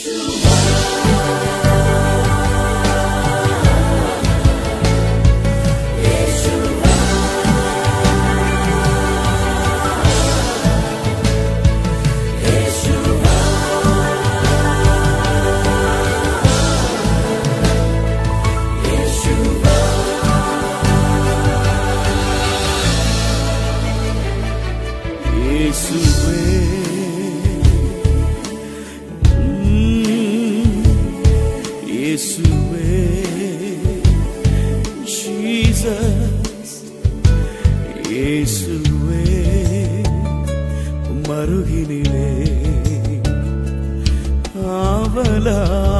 യേശുവേ ഉം, യേശുവേ ജീസസ് യേശുവേ മറുകിനിലേ ആവലാ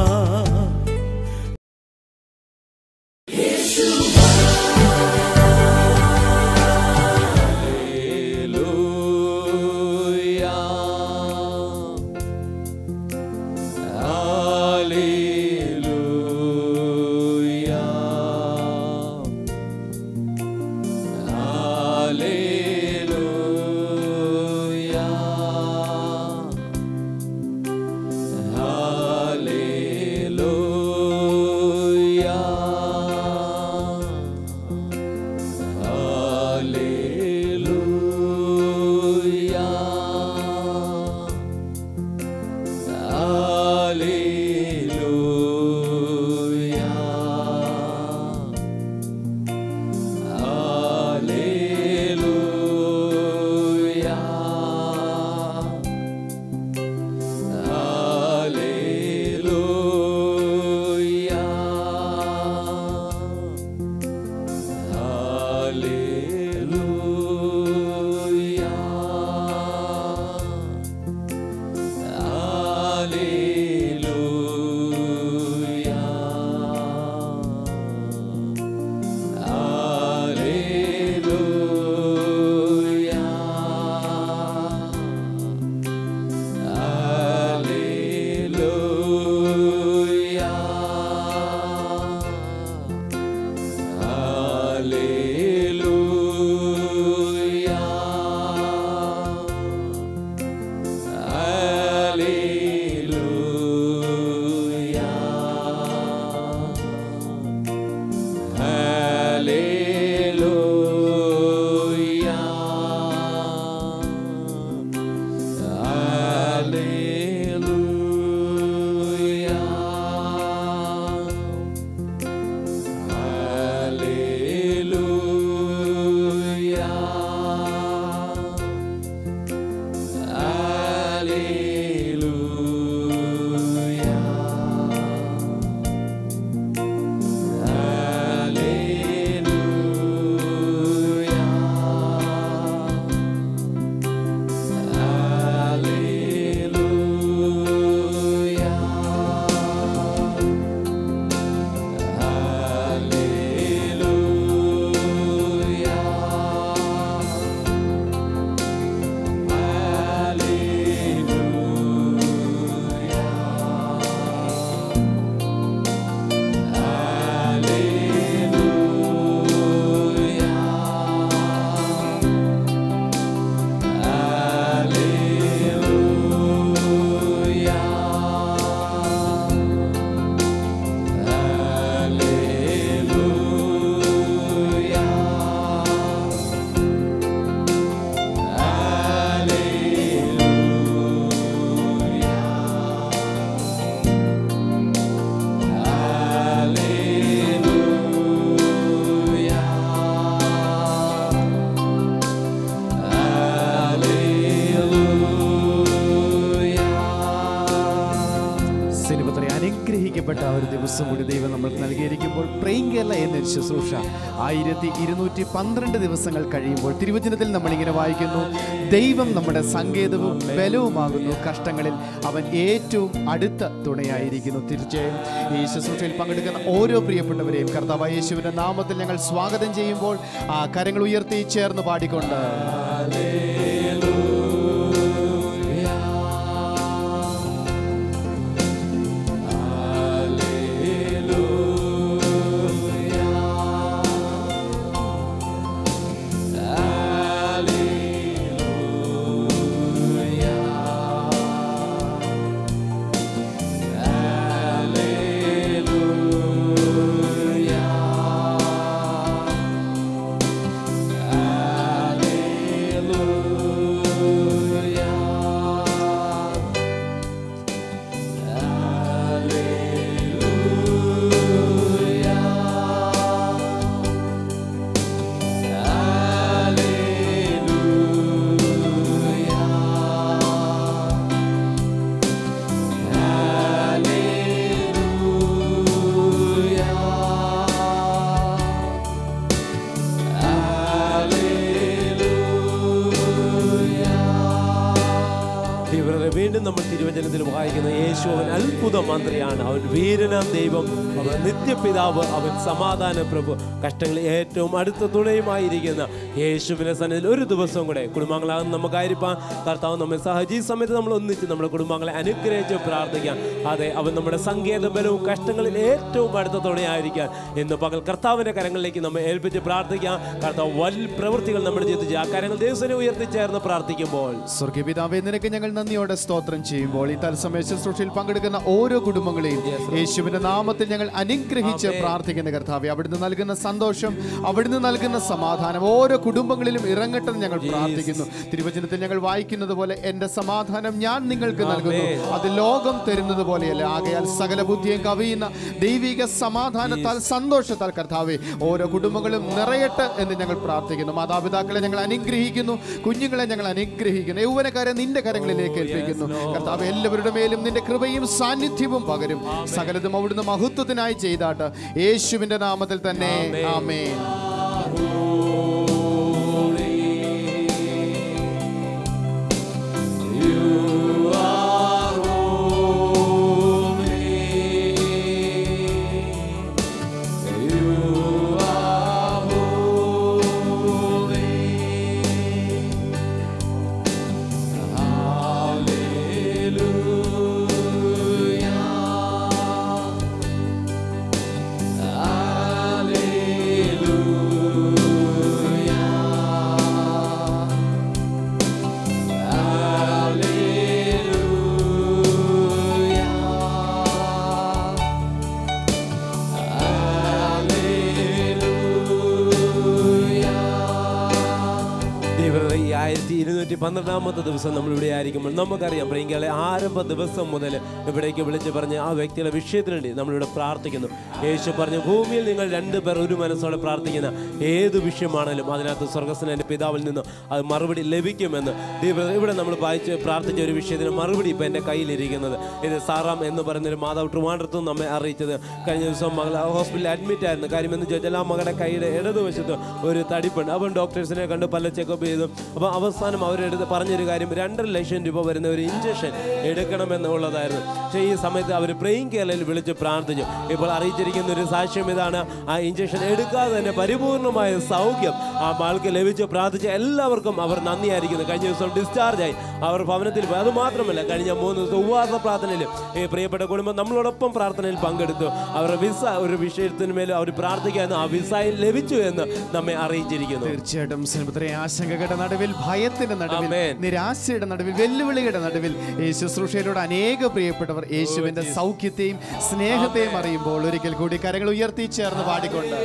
സിനിമത്തിലെ അനുഗ്രഹിക്കപ്പെട്ട ആ ഒരു ദിവസം കൂടി ദൈവം നമ്മൾക്ക് നൽകിയിരിക്കുമ്പോൾ പ്രേം കേരള എന്നൊരു ശുശ്രൂഷ ആയിരത്തി ഇരുന്നൂറ്റി പന്ത്രണ്ട് ദിവസങ്ങൾ കഴിയുമ്പോൾ തിരുവചനത്തിൽ നമ്മളിങ്ങനെ വായിക്കുന്നു ദൈവം നമ്മുടെ സങ്കേതവും ബലവുമാകുന്നു കഷ്ടങ്ങളിൽ അവൻ ഏറ്റവും അടുത്ത തുണയായിരിക്കുന്നു തീർച്ചയായും ഈ ശുശ്രൂഷയിൽ പങ്കെടുക്കുന്ന ഓരോ പ്രിയപ്പെട്ടവരെയും കർത്താവ് യേശുവിൻ്റെ നാമത്തിൽ ഞങ്ങൾ സ്വാഗതം ചെയ്യുമ്പോൾ ആ കരങ്ങൾ ഉയർത്തി ചേർന്ന് പാടിക്കൊണ്ട് അത്ഭുത മന്ത്രിയാണ് അവൻ വീരനാം ദൈവം അവൻ നിത്യപിതാവ് അവൻ സമാധാന പ്രഭു കഷ്ടങ്ങളിൽ ഏറ്റവും അടുത്ത തുണയുമായിരിക്കുന്ന യേശുവിനെ സന്നിധിയിൽ ഒരു ദിവസം കൂടെ കുടുംബങ്ങളാകുന്ന നമുക്കായിരിക്കാൻ കർത്താവ് നമ്മെ സഹജീ സമയത്ത് നമ്മൾ ഒന്നിച്ച് നമ്മുടെ കുടുംബങ്ങളെ അനുഗ്രഹിച്ച് പ്രാർത്ഥിക്കാം അതെ അവൻ നമ്മുടെ സങ്കേത ബലവും കഷ്ടങ്ങളിൽ ഏറ്റവും അടുത്ത തുണയായിരിക്കാൻ ഇന്ന് പകൽ കർത്താവിന്റെ കരങ്ങളിലേക്ക് നമ്മെ ഏൽപ്പിച്ച് പ്രാർത്ഥിക്കാം കർത്താവ് വൽ പ്രവൃത്തികൾ നമ്മുടെ ജീവിതത്തിൽ ചെയ്യും. ആ കരങ്ങൾ ദിവസം ഉയർത്തിച്ചേർന്ന് പ്രാർത്ഥിക്കുമ്പോൾ സ്വർഗീയ പിതാവേ നിനക്ക് ഞങ്ങൾ നന്ദിയോടെ സ്തോത്രം ചെയ്യുമ്പോൾ ഈ തത്സമയ ശുശ്രൂഷയിൽ പങ്കെടുക്കുന്ന ഓരോ കുടുംബങ്ങളെയും യേശുവിന്റെ നാമത്തിൽ ഞങ്ങൾ അനുഗ്രഹിച്ച് പ്രാർത്ഥിക്കുന്ന കർത്താവെ അവിടുന്ന് നൽകുന്ന സന്തോഷം അവിടുന്ന് നൽകുന്ന സമാധാനം ഓരോ കുടുംബങ്ങളിലും ഇറങ്ങട്ടെന്ന് ഞങ്ങൾ പ്രാർത്ഥിക്കുന്നു തിരുവചനത്തിൽ ഞങ്ങൾ വായിക്കുന്നത് പോലെ എന്റെ സമാധാനം ഞാൻ നിങ്ങൾക്ക് നൽകുന്നു അത് ലോകം തരുന്നത് പോലെയല്ല ആകയാൽ സകല ബുദ്ധിയും കവിയുന്ന ദൈവിക സമാധാനത്താൽ സന്തോഷത്താൽ കർത്താവെ ഓരോ കുടുംബങ്ങളും നിറയട്ടെ എന്ന് ഞങ്ങൾ പ്രാർത്ഥിക്കുന്നു മാതാപിതാക്കളെ ഞങ്ങൾ അനുഗ്രഹിക്കുന്നു കുഞ്ഞുങ്ങളെ ഞങ്ങൾ അനുഗ്രഹിക്കുന്നു യൗവനക്കാരെ നിന്റെ കരങ്ങളിലേക്ക് ഏൽപ്പിക്കുന്നു കർത്താവ് എല്ലാവരുടെ മേലും നിന്റെ കൃപയും സാന്നിധ്യവും പകരും സകലതും അവിടുന്ന് മഹത്വത്തിനായി ചെയ്താട്ട് യേശുവിന്റെ നാമത്തിൽ തന്നെ ആമേൻ ദൈവമേ, ഈ ആയിരത്തി ഇരുന്നൂറ്റി പന്ത്രണ്ടാമത്തെ ദിവസം നമ്മൾ ഇവിടെ ആയിരിക്കുമ്പോൾ നമുക്കറിയാം പ്രിയങ്കളെ ആരംഭ ദിവസം മുതൽ ഇവിടേക്ക് വിളിച്ച് പറഞ്ഞ് ആ വ്യക്തിയുടെ വിഷയത്തിന് വേണ്ടി നമ്മളിവിടെ പ്രാർത്ഥിക്കുന്നു യേശു പറഞ്ഞു ഭൂമിയിൽ നിങ്ങൾ രണ്ടു പേർ ഒരു മനസ്സോടെ പ്രാർത്ഥിക്കുന്ന ഏത് വിഷയമാണെങ്കിലും അതിനകത്ത് സ്വർഗസ്വനന്റെ പിതാവിൽ നിന്ന് അത് മറുപടി ലഭിക്കുമെന്ന് ദൈവം ഇവിടെ നമ്മൾ വായിച്ച് പ്രാർത്ഥിച്ച ഒരു വിഷയത്തിന് മറുപടി ഇപ്പം എൻ്റെ കയ്യിലിരിക്കുന്നത് ഇത് സാറാം എന്ന് പറയുന്നൊരു മാതാവ് ട്രിവാൻഡ്രത്ത് നിന്ന് നമ്മെ അറിയിച്ചത് കഴിഞ്ഞ ദിവസം മകൾ ഹോസ്പിറ്റലിൽ അഡ്മിറ്റ് ആയിരുന്നു കാര്യം എന്ന് ചോദിച്ചാൽ ആ മകളുടെ കൈയുടെ ഇടതുവശത്ത് ഒരു തടിപ്പുണ്ട് അവൻ ഡോക്ടേഴ്സിനെ കണ്ട് പല ചെക്കപ്പ് ചെയ്തു അപ്പോൾ അവസാനം അവരെടുത്ത് പറഞ്ഞൊരു കാര്യം രണ്ടര ലക്ഷം രൂപ വരുന്ന ഒരു ഇഞ്ചക്ഷൻ എടുക്കണമെന്നുള്ളതായിരുന്നു പക്ഷേ ഈ സമയത്ത് അവർ പ്രെയിൻ കേരളയിൽ വിളിച്ച് പ്രാർത്ഥിച്ചു ഇപ്പോൾ അറിയിച്ചിരിക്കുന്ന ഒരു സാക്ഷ്യം ഇതാണ് ആ ഇഞ്ചക്ഷൻ എടുക്കാതെ തന്നെ പരിപൂർണമായ സൗഖ്യം ആ ആൾക്ക് ലഭിച്ച് പ്രാർത്ഥിച്ച എല്ലാവർക്കും അവർ നന്ദിയായിരിക്കുന്നു കഴിഞ്ഞ ദിവസം ഡിസ്ചാർജ് ആയി അവർ ഭവനത്തിൽ പോയി അത് മാത്രമല്ല കഴിഞ്ഞ മൂന്ന് ദിവസം ഉപവാസ പ്രാർത്ഥനയിൽ ഈ പ്രിയപ്പെട്ട കുടുംബം നമ്മളോടൊപ്പം പ്രാർത്ഥനയിൽ പങ്കെടുത്തു അവരുടെ വിസ ഒരു വിഷയത്തിന് മേലും അവർ പ്രാർത്ഥിക്കാനും ആ വിസയിൽ ലഭിച്ചു എന്ന് നമ്മെ അറിയിച്ചിരിക്കുന്നു തീർച്ചയായിട്ടും സ്നേഹത്തിലെ ആശങ്കകളുടെ നടുവിൽ ഭയത്തിന്റെ നടുവിൽ ആമേൻ. നിരാശയുടെ നടുവിൽ വെല്ലുവിളിയുടെ നടുവിൽ ഈ ശുശ്രൂഷയിലൂടെ അനേക പ്രിയപ്പെട്ടവർ യേശുവിന്റെ സൗഖ്യത്തെയും സ്നേഹത്തെയും അറിയുമ്പോൾ ഒരിക്കൽ കൂടി കരങ്ങൾ ഉയർത്തി ചേർന്ന് പാടിക്കൊണ്ട്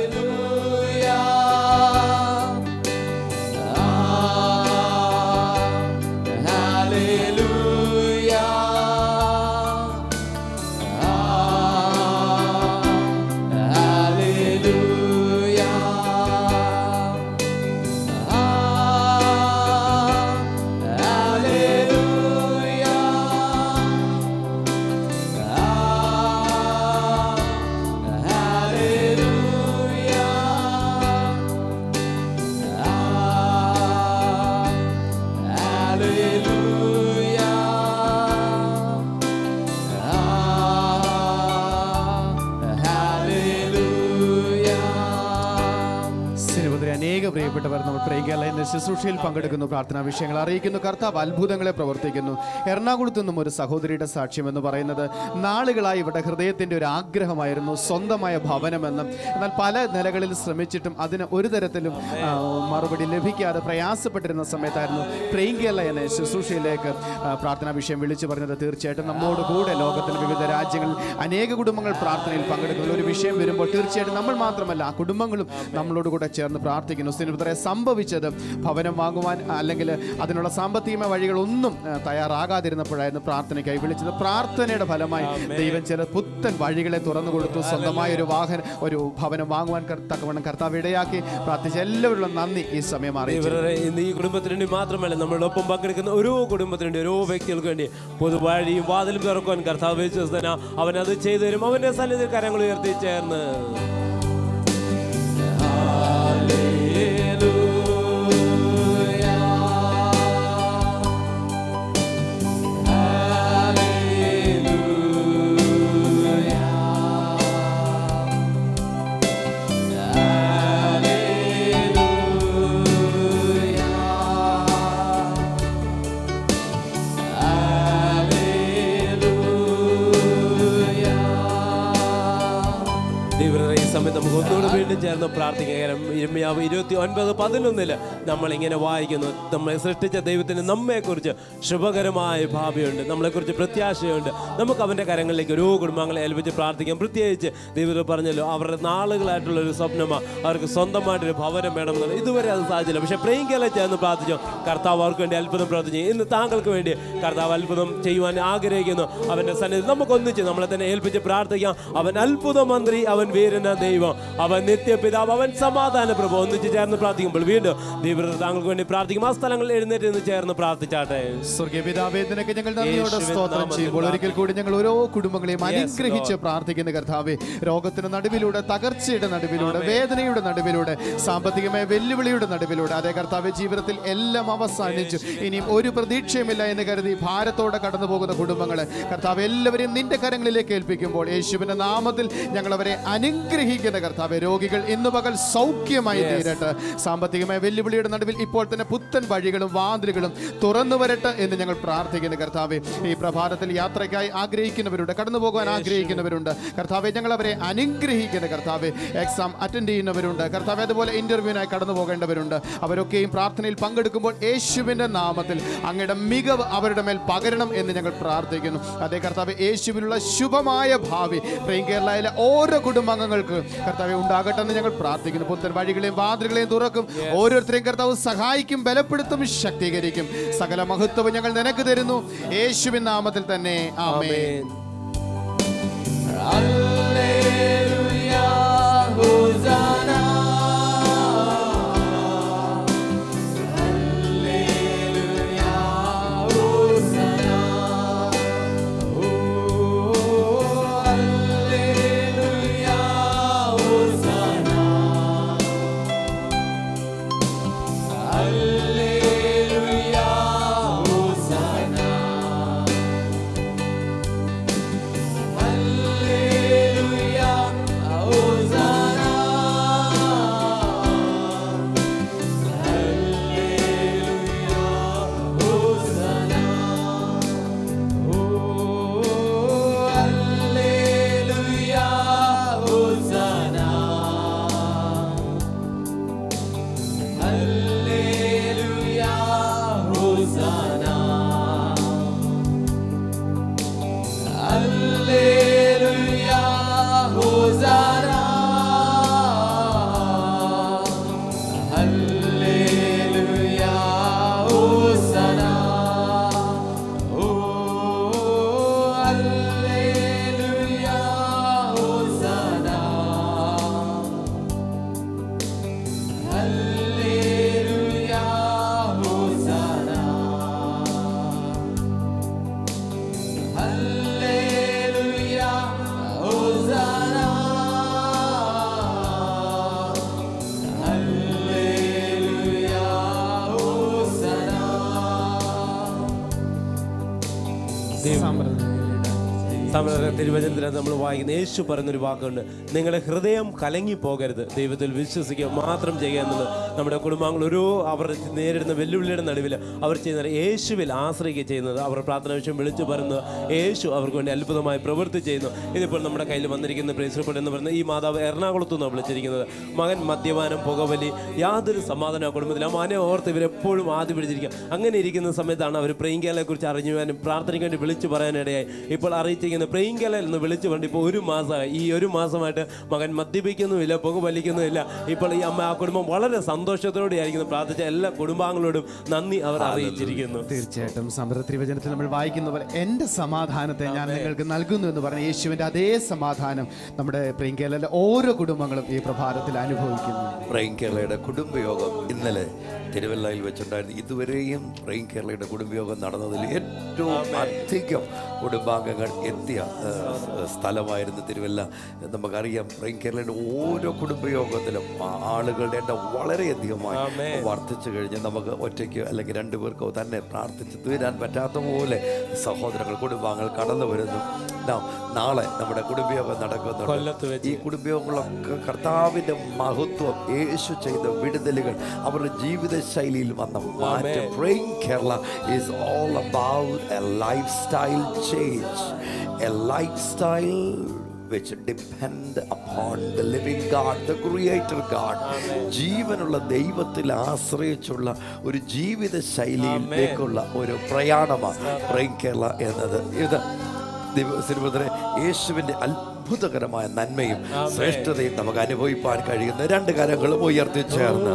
സിനിമത്തിലെ അനേക പ്രിയപ്പെട്ടവർ നമ്മൾ പ്രേഗല എന്ന ശുശ്രൂഷയിൽ പങ്കെടുക്കുന്നു പ്രാർത്ഥനാ വിഷയങ്ങൾ അറിയിക്കുന്നു കർത്താവ് അത്ഭുതങ്ങളെ പ്രവർത്തിക്കുന്നു എറണാകുളത്തു നിന്നും ഒരു സഹോദരിയുടെ സാക്ഷ്യം എന്ന് പറയുന്നത് നാളുകളായി ഇവിടെ ഹൃദയത്തിന്റെ ഒരു ആഗ്രഹമായിരുന്നു സ്വന്തമായ ഭവനമെന്ന് എന്നാൽ പല നിലകളിൽ ശ്രമിച്ചിട്ടും അതിന് ഒരു തരത്തിലും ആ, മറുപടി ലഭിക്കാതെ പ്രയാസപ്പെട്ടിരുന്ന സമയത്തായിരുന്നു പ്രേങ്കല എന്ന ശുശ്രൂഷയിലേക്ക് ആ, പ്രാർത്ഥനാ വിഷയം വിളിച്ചു പറഞ്ഞത് തീർച്ചയായിട്ടും നമ്മോട് കൂടെ ലോകത്തിന്റെ വിവിധ രാജ്യങ്ങളിൽ അനേക കുടുംബങ്ങൾ പ്രാർത്ഥനയിൽ പങ്കെടുക്കുന്ന ഒരു വിഷയം വരുമ്പോൾ തീർച്ചയായിട്ടും നമ്മൾ മാത്രമല്ല ആ കുടുംബങ്ങളും നമ്മളോട് കൂടെ ചേർന്ന് പ്രാർത്ഥിക്കുന്നു സ്നേഹിതരെ സംഭവിച്ചത് ഭവനം വാങ്ങുവാൻ അല്ലെങ്കിൽ അതിനുള്ള സാമ്പത്തികമായ വഴികളൊന്നും ആ, തയ്യാറാകാതിരുന്നപ്പോഴായിരുന്നു പ്രാർത്ഥനയ്ക്കായി വിളിച്ചത് പ്രാർത്ഥനയുടെ ഫലമായി ദൈവം ചില പുത്തൻ വഴികളെ തുറന്നു കൊടുത്തു സ്വന്തമായ ഒരു വാഹനം ഒരു ഭവനം വാങ്ങുവാൻ കർ- തക്കവണ്ണം കർത്താവ് ഇടയാക്കി പ്രാർത്ഥിച്ച എല്ലാവരുടെ നന്ദി ഈ സമയം അറിയിച്ചു ഇവരുടെ ഇന്ന് ഈ കുടുംബത്തിന് വേണ്ടി മാത്രമല്ല നമ്മളോടൊപ്പം പങ്കെടുക്കുന്ന ഓരോ കുടുംബത്തിന് വേണ്ടി ഓരോ വ്യക്തികൾക്ക് വേണ്ടി പൊതുവഴിയും വാതിലും തുറക്കുവാൻ കർത്താവ് വിശ്വസ്തന അവൻ അത് ചെയ്തു തരും അവന്റെ സന്നിധിയിൽ കരങ്ങൾ ഉയർത്തി ചേർന്ന് നമുക്ക് ഒന്നുകൂടി വീണ്ടും ചേർന്ന് പ്രാർത്ഥിക്കാം കാരണം ഇരമ്യാവ് ഇരുപത്തി ഒൻപത് പതിനൊന്നില് നമ്മൾ ഇങ്ങനെ വായിക്കുന്നു നമ്മളെ സൃഷ്ടിച്ച ദൈവത്തിന് നമ്മെക്കുറിച്ച് ശുഭകരമായ ഭാവിയുണ്ട് നമ്മളെക്കുറിച്ച് പ്രത്യാശയുണ്ട് നമുക്ക് അവൻ്റെ കരങ്ങളിലേക്ക് ഓരോ കുടുംബങ്ങളെ ഏൽപ്പിച്ച് പ്രാർത്ഥിക്കാം പ്രത്യേകിച്ച് ദൈവത്തിൽ പറഞ്ഞല്ലോ അവരുടെ നാളുകളായിട്ടുള്ള ഒരു സ്വപ്നമാണ് അവർക്ക് സ്വന്തമായിട്ടൊരു ഭവനം വേണമെന്നുള്ളത് ഇതുവരെ അത് സാധിച്ചില്ല പക്ഷേ പ്രിയങ്കല ചേർന്ന് പ്രാർത്ഥിച്ചു കർത്താവ് അവർക്ക് വേണ്ടി അത്ഭുതം പ്രവർത്തിച്ചു ഇന്ന് താങ്കൾക്ക് വേണ്ടി കർത്താവ് അത്ഭുതം ചെയ്യുവാൻ ആഗ്രഹിക്കുന്നു അവൻ്റെ സന്നിധി നമുക്കൊന്നിച്ച് നമ്മളെ തന്നെ ഏൽപ്പിച്ച് പ്രാർത്ഥിക്കാം അവൻ അത്ഭുത മന്ത്രി അവൻ വീരന ദൈവം അവൻ നിത്യപിതാവ് അവൻ സമാധാന പ്രഭു ഒന്നിച്ച് ചേർന്ന് പ്രാർത്ഥിക്കുമ്പോൾ വീണ്ടും ദൈവം താങ്കൾക്ക് വേണ്ടി പ്രാർത്ഥിക്കും ആ സ്ഥലങ്ങളിൽ എഴുന്നേറ്റ് നിന്ന് ചേർന്ന് പ്രാർത്ഥിച്ചാട്ടെ സ്വർഗീയ പിതാവേ നിനക്ക് ഞങ്ങൾ നന്ദിയോടെ യേശുവിൻ സ്തോത്രം നാമത്തിൽ ചെയ്യുമ്പോൾ ഒരിക്കൽ കൂടി ഞങ്ങൾ ഓരോ കുടുംബങ്ങളെയും Yes, അനുഗ്രഹിച്ച് Lord. പ്രാർത്ഥിക്കുന്ന കർത്താവേ രോഗത്തിന് നടുവിലൂടെ തകർച്ചയുടെ നടുവിലൂടെ വേദനയുടെ നടുവിലൂടെ സാമ്പത്തികമായ വെല്ലുവിളിയുടെ നടുവിലൂടെ അതേ കർത്താവെ ജീവിതത്തിൽ എല്ലാം അവസാനിച്ചു ഇനിയും ഒരു പ്രതീക്ഷയുമില്ല എന്ന് കരുതി ഭാരത്തോടെ കടന്നു പോകുന്ന കുടുംബങ്ങളെ കർത്താവ് എല്ലാവരെയും നിന്റെ കരങ്ങളിലേക്ക് ഏൽപ്പിക്കുമ്പോൾ യേശുവിന്റെ നാമത്തിൽ ഞങ്ങൾ അവരെ അനുഗ്രഹിക്കുന്ന കർത്താവെ രോഗികൾ ഇന്ന് പകൽ സൗഖ്യമായി തീരട്ടെ സാമ്പത്തികമായ വെല്ലുവിളിയുടെ നടുവിൽ ഇപ്പോൾ തന്നെ പുത്തൻ വഴികളും വാതിലുകളും തുറന്നു വരട്ടെ എന്ന് ഞങ്ങൾ പ്രാർത്ഥിക്കുന്നു കർത്താവെ ഈ പ്രഭാതത്തിൽ യാത്രയ്ക്കായി ആഗ്രഹിക്കുന്നവരുണ്ട് കടന്നു പോകാൻ ആഗ്രഹിക്കുന്നവരുണ്ട് കർത്താവെ ഞങ്ങൾ അവരെ അനുഗ്രഹിക്കുന്ന കർത്താവെ എക്സാം അറ്റൻഡ് ചെയ്യുന്നവരുണ്ട് കർത്താവെ അതുപോലെ ഇന്റർവ്യൂവിനായി കടന്നു പോകേണ്ടവരുണ്ട് അവരൊക്കെയും പ്രാർത്ഥനയിൽ പങ്കെടുക്കുമ്പോൾ യേശുവിന്റെ നാമത്തിൽ അങ്ങയുടെ മികവ് അവരുടെ മേൽ പകരണം എന്ന് ഞങ്ങൾ പ്രാർത്ഥിക്കുന്നു അതേ കർത്താവ് യേശുവിനുള്ള ശുഭമായ ഭാവി പ്രെയിം കേരളയിലെ ഓരോ കുടുംബാംഗങ്ങൾക്ക് കർത്താവെ ഉണ്ടാകട്ടെ എന്ന് ഞങ്ങൾ പ്രാർത്ഥിക്കുന്നു പുത്തൻ വഴികളെയും വാതിലുകളെയും തുറക്കും ഓരോരുത്തരെയും കർത്താവ് സഹായിക്കും ബലപ്പെടുത്തും ശക്തീകരിക്കും സകല മഹത്വവും ഞങ്ങൾ നിനക്ക് തരുന്നു യേശുവിൻ നാമത്തിൽ തന്നെ ആമേൻ സമര തിരുവചനത്തിനകത്ത് നമ്മൾ വായിക്കുന്ന യേശു പറയുന്നൊരു വാക്കുണ്ട് നിങ്ങളുടെ ഹൃദയം കലങ്ങി പോകരുത് ദൈവത്തിൽ വിശ്വസിക്കുക മാത്രം ചെയ്യുക എന്നുള്ളത് നമ്മുടെ കുടുംബാംഗങ്ങൾ ഓരോ അവർ നേരിടുന്ന വെല്ലുവിളിയുടെ നടുവിൽ അവർ ചെയ്യുന്ന യേശുവിൽ ആശ്രയിക്കുക ചെയ്യുന്നത് അവർ പ്രാർത്ഥന വിഷയം വിളിച്ചു പറയുന്നത് യേശു അവർക്ക് വേണ്ടി അത്ഭുതമായി പ്രവൃത്തി ചെയ്യുന്നു ഇതിപ്പോൾ നമ്മുടെ കയ്യിൽ വന്നിരിക്കുന്ന പ്രിൻസിപ്പൾ എന്ന് പറയുന്നത് ഈ മാതാവ് എറണാകുളത്തു നിന്നാണ് വിളിച്ചിരിക്കുന്നത് മകൻ മദ്യപാനം പുകവലി യാതൊരു സമാധാന കുടുംബത്തിൽ ആ മനെ ഓർത്ത് ഇവരെപ്പോഴും ആദ്യം പിടിച്ചിരിക്കുക അങ്ങനെ ഇരിക്കുന്ന സമയത്താണ് അവർ പ്രിയങ്കലെ കുറിച്ച് അറിഞ്ഞുവാനും പ്രാർത്ഥനയ്ക്ക് വേണ്ടി വിളിച്ചു പറയാനിടയായി ഇപ്പോൾ അറിയിച്ചിരിക്കുന്ന പ്രിയങ്കല എന്ന് വിളിച്ചു കൊണ്ട് ഇപ്പോൾ ഒരു മാസമായി ഈ ഒരു മാസമായിട്ട് മകൻ മദ്യപിക്കുന്നുമില്ല പുക വലിക്കുന്നുമില്ല ഇപ്പോൾ ഈ അമ്മ ആ കുടുംബം വളരെ സന്തോഷത്തോടെ ആയിരിക്കുന്നു പ്രാർത്ഥിച്ച എല്ലാ കുടുംബാംഗങ്ങളോടും നന്ദി അവർ അറിയിച്ചിരിക്കുന്നു തീർച്ചയായിട്ടും സമൃദ്ധ തിരുവചനത്തിൽ നമ്മൾ വായിക്കുന്ന പോലെ എൻ്റെ സമാധാനത്തെ ഞാൻ നിങ്ങൾക്ക് നൽകുന്നു എന്ന് പറഞ്ഞ യേശുവിൻ്റെ അതേ സമാധാനം നമ്മുടെ പ്രിയങ്കേലയിലെ ഓരോ കുടുംബങ്ങളും ഈ പ്രഭാതത്തിൽ അനുഭവിക്കുന്നു റെയിൻ കേരളയുടെ കുടുംബയോഗം ഇന്നലെ തിരുവല്ലയിൽ വെച്ചുണ്ടായിരുന്നു ഇതുവരെയും റെയിൻ കേരളയുടെ കുടുംബയോഗം നടന്നതിൽ ഏറ്റവും അധികം കുടുംബാംഗങ്ങൾ എത്തിയ ആ, സ്ഥലമായിരുന്നു തിരുവല്ല നമുക്കറിയാം റെയിൻ കേരളയുടെ ഓരോ കുടുംബയോഗത്തിലും ആ ആളുകളുടെ എണ്ണം വളരെയധികമായി വർദ്ധിച്ചു കഴിഞ്ഞ് നമുക്ക് ഒറ്റയ്ക്ക് അല്ലെങ്കിൽ രണ്ടുപേർക്കോ തന്നെ പ്രാർത്ഥിച്ച് തീരാൻ പറ്റാത്ത പോലെ സഹോദരങ്ങൾ കുടുംബാംഗങ്ങൾ കടന്നു വരുന്നു നാം നാളെ നമ്മുടെ കുടുംബയോഗം കൊല്ലത്ത് നടക്കുന്നുണ്ട് വെച്ച്. ഈ കുടുംബയോഗങ്ങളൊക്കെ കർത്താവിന്റെ മഹത്വം യേശു ചെയ്ത വിടുതലുകൾ അവരുടെ ജീവിത ശൈലിയിൽ വന്ന മാറ്റം praying Kerala is all about a life style change a life style which depend upon the living God, the creator God. ജീവനുള്ള ദൈവത്തിൽ ആശ്രയിച്ചുള്ള ഒരു ജീവിത ശൈലിയിലേക്കുള്ള ഒരു പ്രയാണമാണ് പ്രൈം കേരള എന്നത് ഇത് സിനിമത്തിലെ യേശുവിൻ്റെ അത്ഭുതകരമായ നന്മയും ശ്രേഷ്ഠതയും നമുക്ക് അനുഭവിപ്പാൻ കഴിയുന്ന രണ്ട് കരങ്ങളും ഉയർത്തി ചേർന്ന്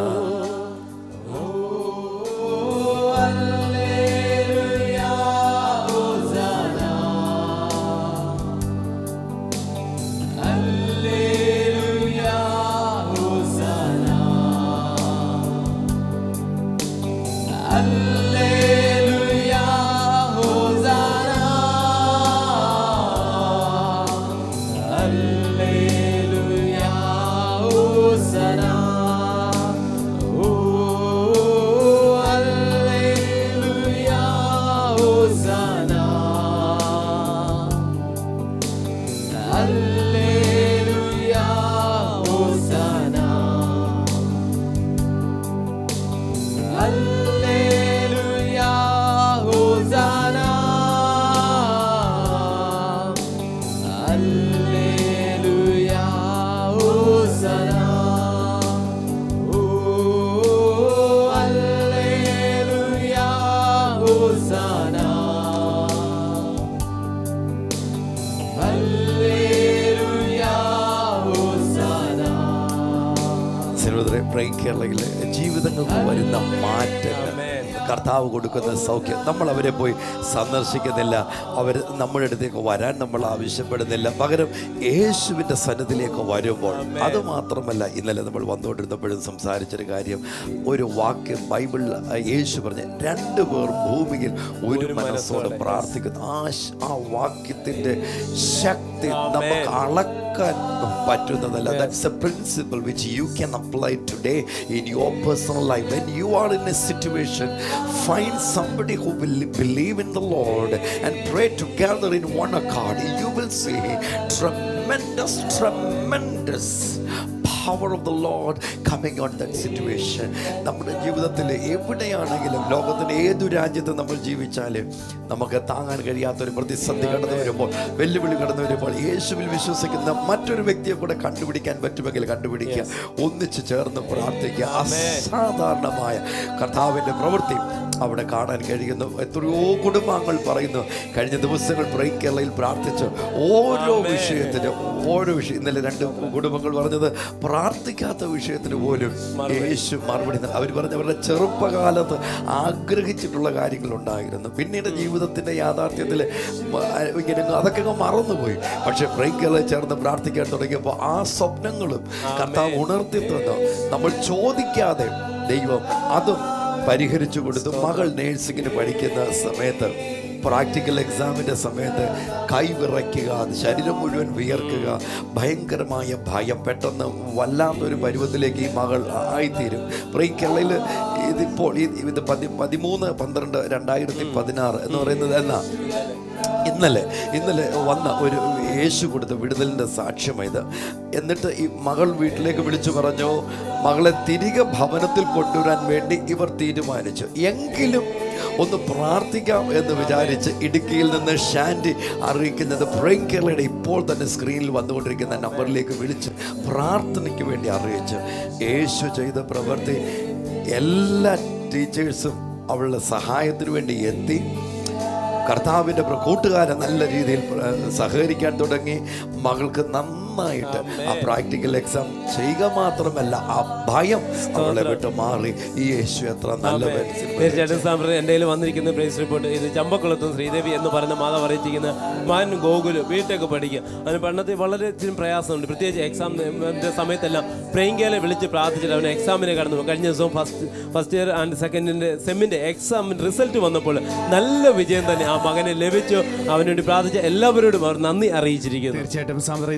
സിനിമത്തിലെ പ്രൈം കേരളയിലെ ജീവിതങ്ങൾക്ക് വരുന്ന മാറ്റങ്ങൾ കർത്താവ് കൊടുക്കുന്ന സൗഖ്യം നമ്മൾ അവരെ പോയി സന്ദർശിക്കുന്നില്ല അവർ നമ്മുടെ അടുത്തേക്ക് വരാൻ നമ്മൾ ആവശ്യപ്പെടുന്നില്ല പകരം യേശുവിൻ്റെ സന്നദ്ധിലേക്ക് വരുമ്പോൾ അത് മാത്രമല്ല ഇന്നലെ നമ്മൾ വന്നുകൊണ്ടിരുന്നപ്പോഴും സംസാരിച്ചൊരു കാര്യം ഒരു വാക്യം ബൈബിളിൽ യേശു പറഞ്ഞ രണ്ട് പേർ ഭൂമിയിൽ ഒരു മനസ്സോടെ പ്രാർത്ഥിക്കുന്നു ആ ശ- ആ വാക്യത്തിൻ്റെ ശക്തി നമുക്ക് അളക്കാൻ പറ്റുന്നതല്ല that's a principle which you can apply today in your personal life when you are in a situation find somebody who will believe in the lord and pray together in one accord you will see tremendous tremendous power of the lord coming on that situation നമ്മുടെ ജീവിതത്തിൽ എവിടെയാണെങ്കിലും ലോകത്തിൻ്റെ ഏതു രാജ്യത്ത് നമ്മൾ ജീവിച്ചാലും നമുക്ക് താങ്ങാൻ കഴിയാത്തൊരു പ്രതിസന്ധി കടന്നു വരുമ്പോൾ വെല്ലുവിളി കടന്നു വരുമ്പോൾ യേശുവിൽ വിശ്വസിക്കുന്ന മറ്റൊരു വ്യക്തിയെ കൂടെ കണ്ടുപിടിക്കാൻ പറ്റുമെങ്കിൽ കണ്ടുപിടിക്കുക ഒന്നിച്ച് ചേർന്ന് പ്രാർത്ഥിക്കുക അസാധാരണമായ കർത്താവിൻ്റെ പ്രവൃത്തി അവിടെ കാണാൻ കഴിയുന്നു എത്രയോ കുടുംബാംഗങ്ങൾ പറയുന്നു കഴിഞ്ഞ ദിവസങ്ങൾ ബ്രേക്ക് കേരളയിൽ പ്രാർത്ഥിച്ചു ഓരോ വിഷയത്തിന് ഓരോ വിഷയം ഇന്നലെ രണ്ട് കുടുംബങ്ങൾ പറഞ്ഞത് പ്രാർത്ഥിക്കാത്ത വിഷയത്തിന് പോലും യേശു മറുപടി അവർ പറഞ്ഞ അവരുടെ ചെറുപ്പകാലത്ത് ആഗ്രഹിച്ചിട്ടുള്ള കാര്യങ്ങളുണ്ടായിരുന്നു പിന്നീട് ജീവിതത്തിൻ്റെ യാഥാർത്ഥ്യത്തിൽ ഇങ്ങനെ അങ്ങ് അതൊക്കെ അങ്ങ് മറന്നുപോയി പക്ഷെ ബ്രേക്ക് കേരളയിൽ ചേർന്ന് പ്രാർത്ഥിക്കാൻ തുടങ്ങിയപ്പോൾ ആ സ്വപ്നങ്ങളും കർത്താവ് ഉണർത്തി തന്നു നമ്മൾ ചോദിക്കാതെ ദൈവം അതും പരിഹരിച്ചു കൊടുത്തു മകൾ നേഴ്സിങ്ങിന് പഠിക്കുന്ന സമയത്ത് പ്രാക്ടിക്കൽ എക്സാമിൻ്റെ സമയത്ത് കൈ വിറയ്ക്കുക ശരീരം മുഴുവൻ വിയർക്കുക ഭയങ്കരമായ ഭയം പെട്ടെന്ന് വല്ലാത്തൊരു പരുവത്തിലേക്ക് ഈ മകൾ ആയിത്തീരും അപ്പോൾ ഈ കേരളയിൽ ഇതിപ്പോൾ ഈ ഇത് പതി പതിമൂന്ന് പന്ത്രണ്ട് രണ്ടായിരത്തി പതിനാറ് എന്ന് പറയുന്നത് എന്നാ ഇന്നലെ ഇന്നലെ വന്ന ഒരു യേശു കൊടുത്ത വിടുതലിൻ്റെ സാക്ഷ്യമായത് എന്നിട്ട് ഈ മകൾ വീട്ടിലേക്ക് വിളിച്ചു പറഞ്ഞു മകളെ തിരികെ ഭവനത്തിൽ കൊണ്ടുവരാൻ വേണ്ടി ഇവർ തീരുമാനിച്ചു എങ്കിലും ഒന്ന് പ്രാർത്ഥിക്കാം എന്ന് വിചാരിച്ച് ഇടുക്കിയിൽ നിന്ന് ഷാൻഡി അറിയിക്കുന്നത് പ്രേം കേരളയുടെ ഇപ്പോൾ തന്നെ സ്ക്രീനിൽ വന്നുകൊണ്ടിരിക്കുന്ന നമ്പറിലേക്ക് വിളിച്ച് പ്രാർത്ഥനയ്ക്ക് വേണ്ടി അറിയിച്ചു യേശു ചെയ്ത പ്രവൃത്തി എല്ലാ ടീച്ചേഴ്സും അവളുടെ സഹായത്തിന് വേണ്ടി എത്തി കർത്താവിൻ്റെ പ്ര- കൂട്ടുകാരെ നല്ല രീതിയിൽ പ്ര- സഹകരിക്കാൻ തുടങ്ങി മകൾക്ക് നന്നായിട്ട് ആ പ്രാക്ടിക്കൽ എക്സാം ചെയ്യുക മാത്രമല്ല ആ ഭയം അവളെ വിട്ട് മാറി ഈ യേശു എത്ര നല്ലവൻ തീർച്ചയായിട്ടും സാമ്പ്രദായം എൻ്റെ കയ്യിൽ വന്നിരിക്കുന്ന പ്രൈസ് റിപ്പോർട്ട് ഇത് ചമ്പക്കുളത്തും ശ്രീദേവി എന്ന് പറയുന്ന മാതാവ് അറിയിച്ചിരിക്കുന്ന മാൻ ഗോകുല് വീട്ടൊക്കെ പഠിക്കുക അതിന് പഠനത്തിൽ വളരെ ഇച്ചിരി പ്രയാസമുണ്ട് പ്രത്യേകിച്ച് എക്സാമിൻ്റെ സമയത്തെല്ലാം പ്രിയങ്കയിലെ വിളിച്ച് പ്രാർത്ഥിച്ചിട്ട് അവന് എക്സാമിനെ കടന്നു പോകും. കഴിഞ്ഞ ദിവസവും ഫസ്റ്റ് ഫസ്റ്റ് ഇയർ ആൻഡ് സെക്കൻഡിൻ്റെ സെമ്മിൻ്റെ എക്സാമിൻ്റെ റിസൾട്ട് വന്നപ്പോൾ നല്ല വിജയം തന്നെ ആ മകനെ ലഭിച്ചു അവന് വേണ്ടി പ്രാർത്ഥിച്ച എല്ലാവരോടും അവർ നന്ദി അറിയിച്ചിരിക്കുന്നു തീർച്ചയായിട്ടും സാമ്പ്ര ഇന്നലെ ആ കോൾ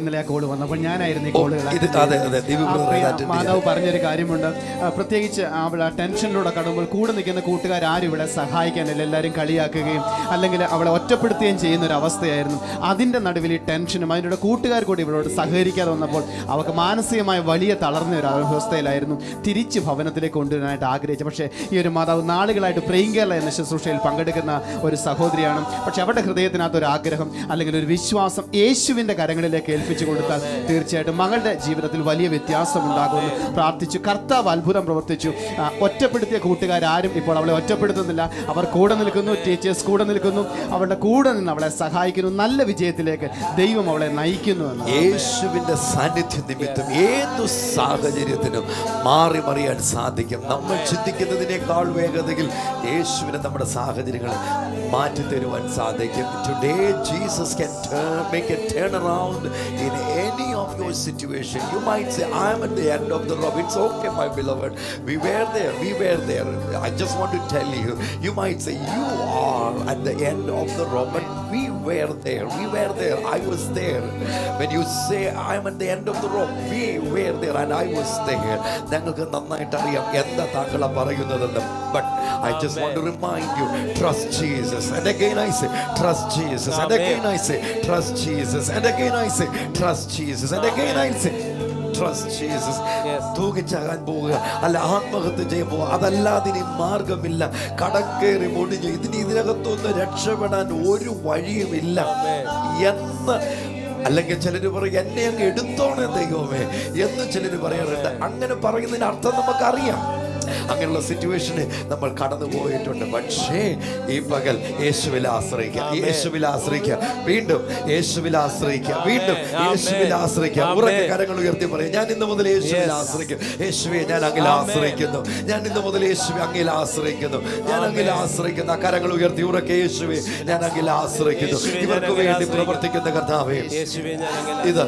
വന്നപ്പോൾ ഞാനായിരുന്നു ഈ ഓ, കോളുകൾ ഇത് അതെ അതെ ദിവ്യ ആ ബ്രദർ പ്രിയ attend മാതാവ് ചെയ്യാം. പറഞ്ഞൊരു കാര്യമുണ്ട് ആ, പ്രത്യേകിച്ച് അവളെ ടെൻഷനിലൂടെ കടക്കുമ്പോൾ കൂടെ നിൽക്കുന്ന കൂട്ടുകാരും ഇവിടെ സഹായിക്കാനില്ല എല്ലാവരും കളിയാക്കുകയും അല്ലെങ്കിൽ അവളെ ഒറ്റപ്പെടുത്തുകയും ചെയ്യുന്ന ഒരു അവസ്ഥയായിരുന്നു അതിൻ്റെ നടുവിൽ ഈ ടെൻഷനും അതിൻ്റെ കൂട്ടുകാർ കൂടി ഇവളോട് സഹകരിക്കാതെ വന്നപ്പോൾ അവൾക്ക് മാനസികമായി വലിയ തളർന്ന ഒരു അവസ്ഥയിലായിരുന്നു തിരിച്ച് ഭവനത്തിലേക്ക് കൊണ്ടുവരാനായിട്ട് ആഗ്രഹിച്ചു പക്ഷേ ഈ ഒരു മാതാവ് നാളുകളായിട്ട് പ്രേം കേരള എന്ന ശുശ്രൂഷയിൽ പങ്കെടുക്കുന്ന ഒരു സഹോദരിയാണ് പക്ഷെ അവരുടെ ഹൃദയത്തിനകത്ത് ഒരു ആഗ്രഹം അല്ലെങ്കിൽ ഒരു വിശ്വാസം യേശുവിൻ്റെ കരങ്ങളിലേക്ക് ഏൽപ്പിച്ചു കൊടുത്താൽ തീർച്ചയായിട്ടും മകളുടെ ജീവിതത്തിൽ വലിയ വ്യത്യാസം ഉണ്ടാകുമെന്ന് പ്രാർത്ഥിച്ചു കർത്താവ് അത്ഭുതം പ്രവർത്തിച്ചു ആ, ഒറ്റപ്പെടുത്തിയ കൂട്ടുകാരും ഇപ്പോൾ അവളെ ഒറ്റപ്പെടുത്തുന്നില്ല അവർ കൂടെ നിൽക്കുന്നു ടീച്ചേഴ്സ് കൂടെ നിൽക്കുന്നു അവളുടെ കൂടെ നിന്ന് അവളെ സഹായിക്കുന്നു നല്ല വിജയത്തിലേക്ക് ദൈവം അവളെ നയിക്കുന്നു എന്ന് യേശുവിന്റെ സാന്നിധ്യ നിമിത്തം ഏതു സാഹചര്യത്തിനും മാറി മറിയാൻ സാധിക്കും നമ്മൾ ചിന്തിക്കുന്നതിനേക്കാൾ വേഗതയിൽ യേശുവിനെ നമ്മുടെ സാഹചര്യങ്ങൾ മാറ്റി തരുവാൻ സാധിക്കും today Jesus can turn make a turn around in any of your situation you might say i am at the end of the rope it's okay my beloved we were there we were there i just want to tell you you might say you are at the end of the rope but we were there we were there i was there when you say i'm at the end of the rope we were there and i was there ഞങ്ങൾക്ക് നന്നായിട്ട് അറിയാം എന്താ താങ്കള പറയുന്നതെന്ന് but i just want to remind you trust jesus and again i say trust jesus and again i say trust jesus and again i say trust jesus and again i say trust Jesus തൂങ്ങിച്ചാകാൻ പോവുക അല്ല ആത്മഹത്യ ചെയ്യാൻ പോവുക അതല്ലാതെ ഇനി മാർഗമില്ല കടക്കേറി മുടിഞ്ഞു ഇതിന് ഇതിനകത്തൊന്ന് രക്ഷപ്പെടാൻ ഒരു വഴിയുമില്ല എന്ന് അല്ലെങ്കിൽ ചിലർ പറയും എന്നെ അങ്ങ് എടുത്തോണേ ദൈവമേ എന്ന് ചിലർ പറയാറുണ്ട് അങ്ങനെ പറയുന്നതിന് അർത്ഥം നമുക്കറിയാം അങ്ങനെയുള്ള സിറ്റുവേഷന് നമ്മൾ കടന്നു പോയിട്ടുണ്ട് പക്ഷേ ഈ പകൽ യേശുവിൽ ആശ്രയിക്കുക യേശുവിൽ ആശ്രയിക്കുക വീണ്ടും യേശുവിൽ ആശ്രയിക്കുക വീണ്ടും യേശുവിൽ ആശ്രയിക്കുക ഉറക്കെ കരങ്ങൾ ഉയർത്തി പറയും ഞാൻ ഇന്ന് മുതൽ യേശുവിൽ ആശ്രയിക്കും യേശുവെ ഞാൻ അങ്ങിൽ ആശ്രയിക്കുന്നു ഞാൻ ഇന്ന് മുതൽ യേശുവെ അങ്ങിൽ ആശ്രയിക്കുന്നു ഞാൻ അങ്ങിൽ ആശ്രയിക്കുന്നു ആ കരങ്ങൾ ഉയർത്തി ഉറക്കെ യേശുവെ ഞാൻ അങ്ങിൽ ആശ്രയിക്കുന്നു ഇവർക്ക് വേണ്ടി പ്രവർത്തിക്കുന്ന കർത്താവേ യേശുവേ ഞാൻ അങ്ങനെ ഇത്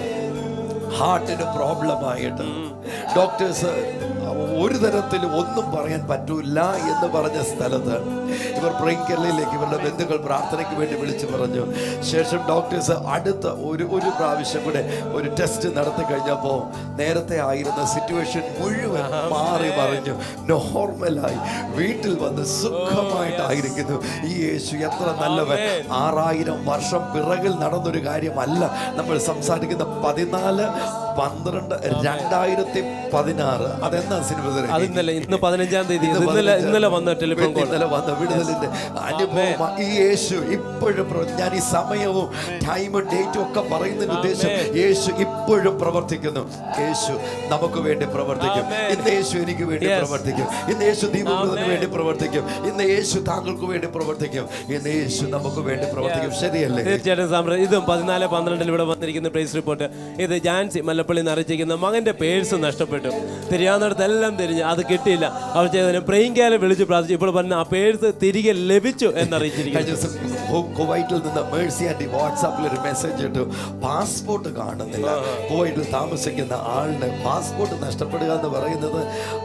ഹാർട്ടിന് പ്രോബ്ലമായിട്ട് ഡോക്ടേഴ്സ് ഒരു തരത്തിലും ഒന്നും പറയാൻ പറ്റൂല എന്ന് പറഞ്ഞ സ്ഥലത്ത് ഇവർ പ്രിയങ്കലിലേക്ക് ഇവരുടെ ബന്ധുക്കൾ പ്രാർത്ഥനയ്ക്ക് വേണ്ടി വിളിച്ചു പറഞ്ഞു ശേഷം ഡോക്ടേഴ്സ് അടുത്ത ഒരു ഒരു പ്രാവശ്യം കൂടെ ഒരു ടെസ്റ്റ് നടത്തി കഴിഞ്ഞപ്പോൾ നേരത്തെ ആയിരുന്ന സിറ്റുവേഷൻ മുഴുവൻ മാറി മറിഞ്ഞു നോർമലായി വീട്ടിൽ വന്ന് സുഖമായിട്ടായിരിക്കുന്നു ഈ യേശു എത്ര നല്ലവൻ ആറായിരം വർഷം പിറകിൽ നടന്നൊരു കാര്യമല്ല നമ്മൾ സംസാരിക്കുന്ന പതിനാല് പന്ത്രണ്ട് രണ്ടായിരത്തി പതിനാറ് അതെന്നാ സിനിമ അത് ഇന്നലെ ഇന്ന് പതിനഞ്ചാം തീയതി ഇത് ഇന്നലെ ഇന്നലെ വന്ന ടെലിഫോൺ കോൾ ഇന്നലെ വന്ന വിടുതലിന്റെ അനുഭവം ഈ യേശു ഇപ്പോഴും പ്രവർ- ഞാൻ ഈ സമയവും ടൈമും ഡേറ്റും ഒക്കെ പറയുന്നതിന് ഉദ്ദേശം യേശു ഇപ്പോഴും പ്രവർത്തിക്കുന്നു യേശു നമുക്ക് വേണ്ടി പ്രവർത്തിക്കും ഇന്ന് യേശു എനിക്ക് വേണ്ടി Yes. പ്രവർത്തിക്കും ഇന്ന് യേശു ദീപത്തിന് വേണ്ടി പ്രവർത്തിക്കും ഇന്ന് യേശു താങ്കൾക്ക് വേണ്ടി പ്രവർത്തിക്കും ഇന്ന് യേശു നമുക്ക് വേണ്ടി പ്രവർത്തിക്കും ശരിയല്ലേ തീർച്ചയായിട്ടും സാമ്രാ- ഇതും പതിനാല് പന്ത്രണ്ടിൽ ഇവിടെ വന്നിരിക്കുന്ന പ്രൈസ് റിപ്പോർട്ട് ഇത് ജാൻസി മല്ലപ്പള്ളി നിറച്ചിരിക്കുന്ന മകന്റെ പേഴ്സ് നഷ്ടപ്പെട്ടു തിരിയാന്നിടത്തെല്ലാം തിരിഞ്ഞു അത് കിട്ടിയില്ല അവർ ചെയ്തതിന് പ്രെയിൻകാലം വിളിച്ച് പ്രാർത്ഥിച്ചു ഇപ്പോൾ പറഞ്ഞ ആ പേഴ്സ് തിരികെ ലഭിച്ചു കഴിഞ്ഞ എന്നറിയിച്ചിരിക്കുന്നു ദിവസം കു- കുവൈറ്റിൽ നിന്ന് മേഴ്സി ആൻറ്റി വാട്സാപ്പിൽ ഒരു മെസ്സേജ് ഇട്ടു പാസ്പോർട്ട് കാണുന്നില്ല കുവൈറ്റിൽ താമസിക്കുന്ന ആളിന് പാസ്പോർട്ട് നഷ്ടപ്പെടുക എന്ന് പറയുന്നത്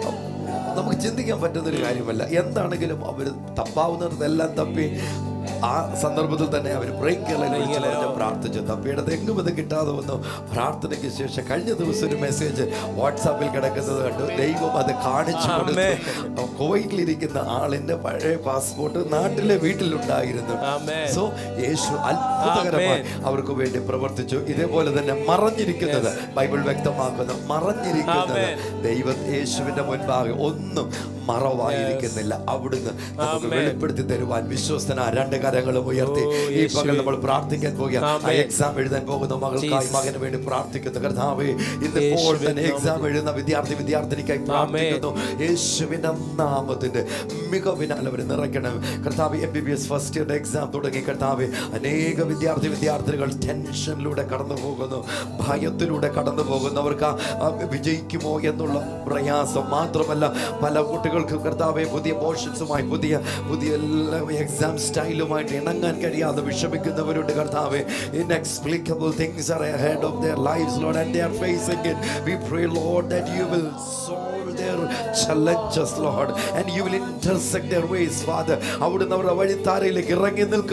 നമുക്ക് ചിന്തിക്കാൻ പറ്റുന്ന ഒരു കാര്യമല്ല എന്താണെങ്കിലും അവർ തപ്പാവുന്നിടത്തെല്ലാം തപ്പി ആ സന്ദർഭത്തിൽ തന്നെ അവർ ബ്രേക്ക് പറഞ്ഞ് പ്രാർത്ഥിച്ചു തപ്പിയിടത്ത് എങ്ങും ഇത് കിട്ടാതെ വന്നു പ്രാർത്ഥനയ്ക്ക് ശേഷം കഴിഞ്ഞ ദിവസം ഒരു മെസ്സേജ് വാട്സാപ്പിൽ കിടക്കുന്നത് കണ്ടു ദൈവം അത് കാണിച്ചു കൊടുത്തു കുവൈറ്റിലിരിക്കുന്ന ആളിന്റെ പഴയ പാസ്പോർട്ട് നാട്ടിലെ വീട്ടിലുണ്ടായിരുന്നു ആമേൻ. സോ യേശു അത്ഭുതകരമായി അവർക്ക് വേണ്ടി പ്രവർത്തിച്ചു ഇതേപോലെ തന്നെ മറഞ്ഞിരിക്കുന്നത് ബൈബിൾ വ്യക്തമാക്കുന്നു മറഞ്ഞിരിക്കുന്നത് ആമേൻ. ദൈവം യേശുവിന്റെ മുൻപാകെ ഒന്നും മറവായിരിക്കുന്നില്ല അവിടുന്ന് നമുക്ക് ആമേൻ. വെളിപ്പെടുത്തി തരുവാൻ വിശ്വസ്തന രണ്ട് കരങ്ങളും ഉയർത്തി ഓ, ഈ പകൽ യേശുവേ. നമ്മൾ പ്രാർത്ഥിക്കാൻ പോകുക ആമേൻ. എക്സാം എഴുതാൻ പോകുന്ന മകൾക്കായി ജീസസ്. മകന് വേണ്ടി പ്രാർത്ഥിക്കുന്നു കർത്താവേ ഇന്നിപ്പോൾ യേശുവിൻ തന്നെ എക്സാം എഴുതുന്ന വിദ്യാർത്ഥി വിദ്യാർത്ഥിനിക്കായി പ്രാർത്ഥിക്കുന്നു യേശുവിന്റെ നാമത്തിന്റെ മികവിനാൽ അവർ നിറയ്ക്കണം കർത്താവ് M B B S first year exam തുടങ്ങി കർത്താവ് അനേക വിദ്യാർത്ഥി വിദ്യാർത്ഥികൾ ടെൻഷനിലൂടെ കടന്നു പോകുന്നു ഭയത്തിലൂടെ കടന്നു പോകുന്നവർക്ക് ആ- ആ വിജയിക്കുമോ എന്നുള്ള പ്രയാസം മാത്രമല്ല പല കുട്ടികൾക്കും കർത്താവെ പുതിയ പോർഷൻസുമായി പുതിയ പുതിയ എക്സാം സ്റ്റൈലുമായിട്ട് ഇണങ്ങാൻ കഴിയാതെ വിഷമിക്കുന്നവരുണ്ട് കർത്താവെ inexplicable things are ahead of their lives lord and they are facing it we pray lord that you will solve their challenges lord and you will intersect their ways father അവിടുന്ന് അവരുടെ വഴിത്താരയിലേക്ക് ഇറങ്ങി നിൽക്കും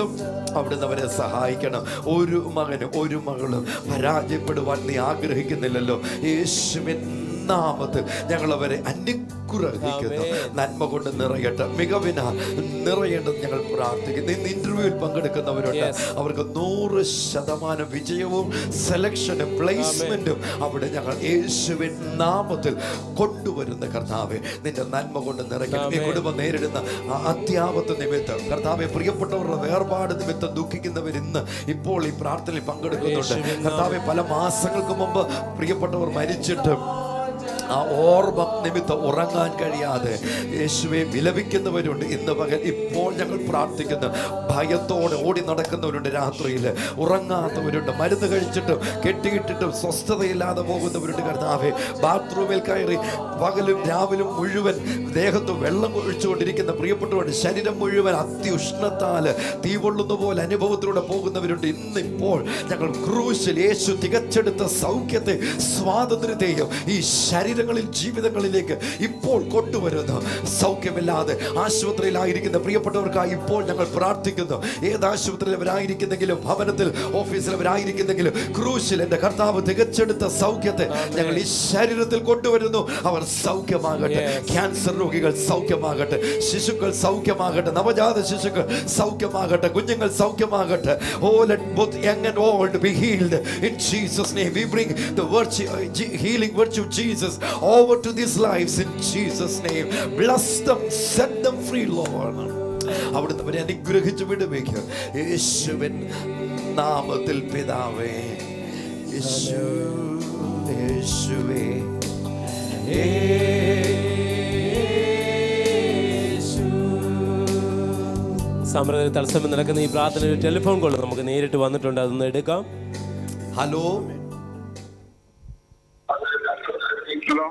അവിടുന്ന് അവരെ സഹായിക്കണം ഒരു മകനും ഒരു മകളും പരാജയപ്പെടുവാൻ നീ ആഗ്രഹിക്കുന്നില്ലല്ലോ യേശുവിൻ നാമത്തിൽ ഞങ്ങൾ അവരെ അനുഗ്രഹിക്കുന്നു നന്മ കൊണ്ട് നിറയട്ടെ മികവിന നിറയേണ്ടത് ഞങ്ങൾ പ്രാർത്ഥിക്കുന്നു ഇന്ന് ഇന്റർവ്യൂവിൽ പങ്കെടുക്കുന്നവരുണ്ട് അവർക്ക് നൂറ് ശതമാനം വിജയവും സെലക്ഷനും പ്ലേസ്മെന്റും അവിടെ ഞങ്ങൾ യേശുവിൻ നാമത്തിൽ കൊണ്ടുവരുന്ന കർത്താവെ നിന്റെ നന്മ കൊണ്ട് നിറയ്ക്കണം ഈ കുടുംബം നേരിടുന്ന ആ അത്യാപത്ത് നിമിത്തം കർത്താവെ പ്രിയപ്പെട്ടവരുടെ വേർപാട് നിമിത്തം ദുഃഖിക്കുന്നവർ ഇന്ന് ഇപ്പോൾ ഈ പ്രാർത്ഥനയിൽ പങ്കെടുക്കുന്നുണ്ട് കർത്താവെ പല മാസങ്ങൾക്ക് മുമ്പ് പ്രിയപ്പെട്ടവർ മരിച്ചിട്ടും ആ ഓർമ്മ നിമിത്തം ഉറങ്ങാൻ കഴിയാതെ യേശുവെ വിലപിക്കുന്നവരുണ്ട് ഇന്ന് പകൽ ഇപ്പോൾ ഞങ്ങൾ പ്രാർത്ഥിക്കുന്നു ഭയത്തോടെ ഓടി നടക്കുന്നവരുണ്ട് രാത്രിയിൽ ഉറങ്ങാത്തവരുണ്ട് മരുന്ന് കഴിച്ചിട്ടും കെട്ടിയിട്ടിട്ടും സ്വസ്ഥതയില്ലാതെ പോകുന്നവരുണ്ട് കർത്താവെ ബാത്റൂമിൽ കയറി പകലും രാവിലും മുഴുവൻ ദേഹത്ത് വെള്ളം ഒഴിച്ചുകൊണ്ടിരിക്കുന്ന പ്രിയപ്പെട്ടവരുണ്ട് ശരീരം മുഴുവൻ അത്യുഷ്ണത്താല് തീ പൊള്ളുന്ന പോലെ അനുഭവത്തിലൂടെ പോകുന്നവരുണ്ട് ഇന്നിപ്പോൾ ഞങ്ങൾ ക്രൂശിൽ യേശു തികച്ചെടുത്ത സൗഖ്യത്തെ സ്വാതന്ത്ര്യത്തെയും ഈ ശരീരങ്ങളിൽ ജീവിതങ്ങളിലേക്ക് ഇപ്പോൾ കൊണ്ടുവരുന്നു സൗഖ്യമില്ലാതെ ആശുപത്രിയിലായിരിക്കുന്ന പ്രിയപ്പെട്ടവർക്കായി ഇപ്പോൾ ഞങ്ങൾ പ്രാർത്ഥിക്കുന്നു ഏത് ആശുപത്രിയിൽ അവരായിരിക്കുന്നെങ്കിലും ഭവനത്തിൽ ഓഫീസിൽ അവരായിരിക്കുന്നെങ്കിലും ക്രൂശിൽ എൻ്റെ കർത്താവ് തികച്ചെടുത്ത സൗഖ്യത്തെ ഞങ്ങൾ ഈ ശരീരത്തിൽ കൊണ്ടുവരുന്നു അവർ സൗഖ്യമാകട്ടെ ക്യാൻസർ രോഗികൾ സൗഖ്യമാകട്ടെ ശിശുക്കൾ സൗഖ്യമാകട്ടെ നവജാത ശിശുക്കൾ സൗഖ്യമാകട്ടെ കുഞ്ഞുങ്ങൾ സൗഖ്യമാകട്ടെ oh let both young and old be healed in Jesus name we bring the virtue uh, G- healing virtue of Jesus over to these lives in Jesus name bless them set them free Lord അവിടുന്ന് അവരെ അനുഗ്രഹിച്ചു വിടുവയ്ക്കുക യേശുവിൻ നാമത്തിൽ പിതാവേ യേശു യേശുവേ സമൃദ്ധ തത്സമയം നടക്കുന്ന ഈ പ്രാർത്ഥന ഒരു ടെലിഫോൺ കോൾ നമുക്ക് നേരിട്ട് വന്നിട്ടുണ്ട് അതൊന്ന് എടുക്കാം ഹലോ ഹലോ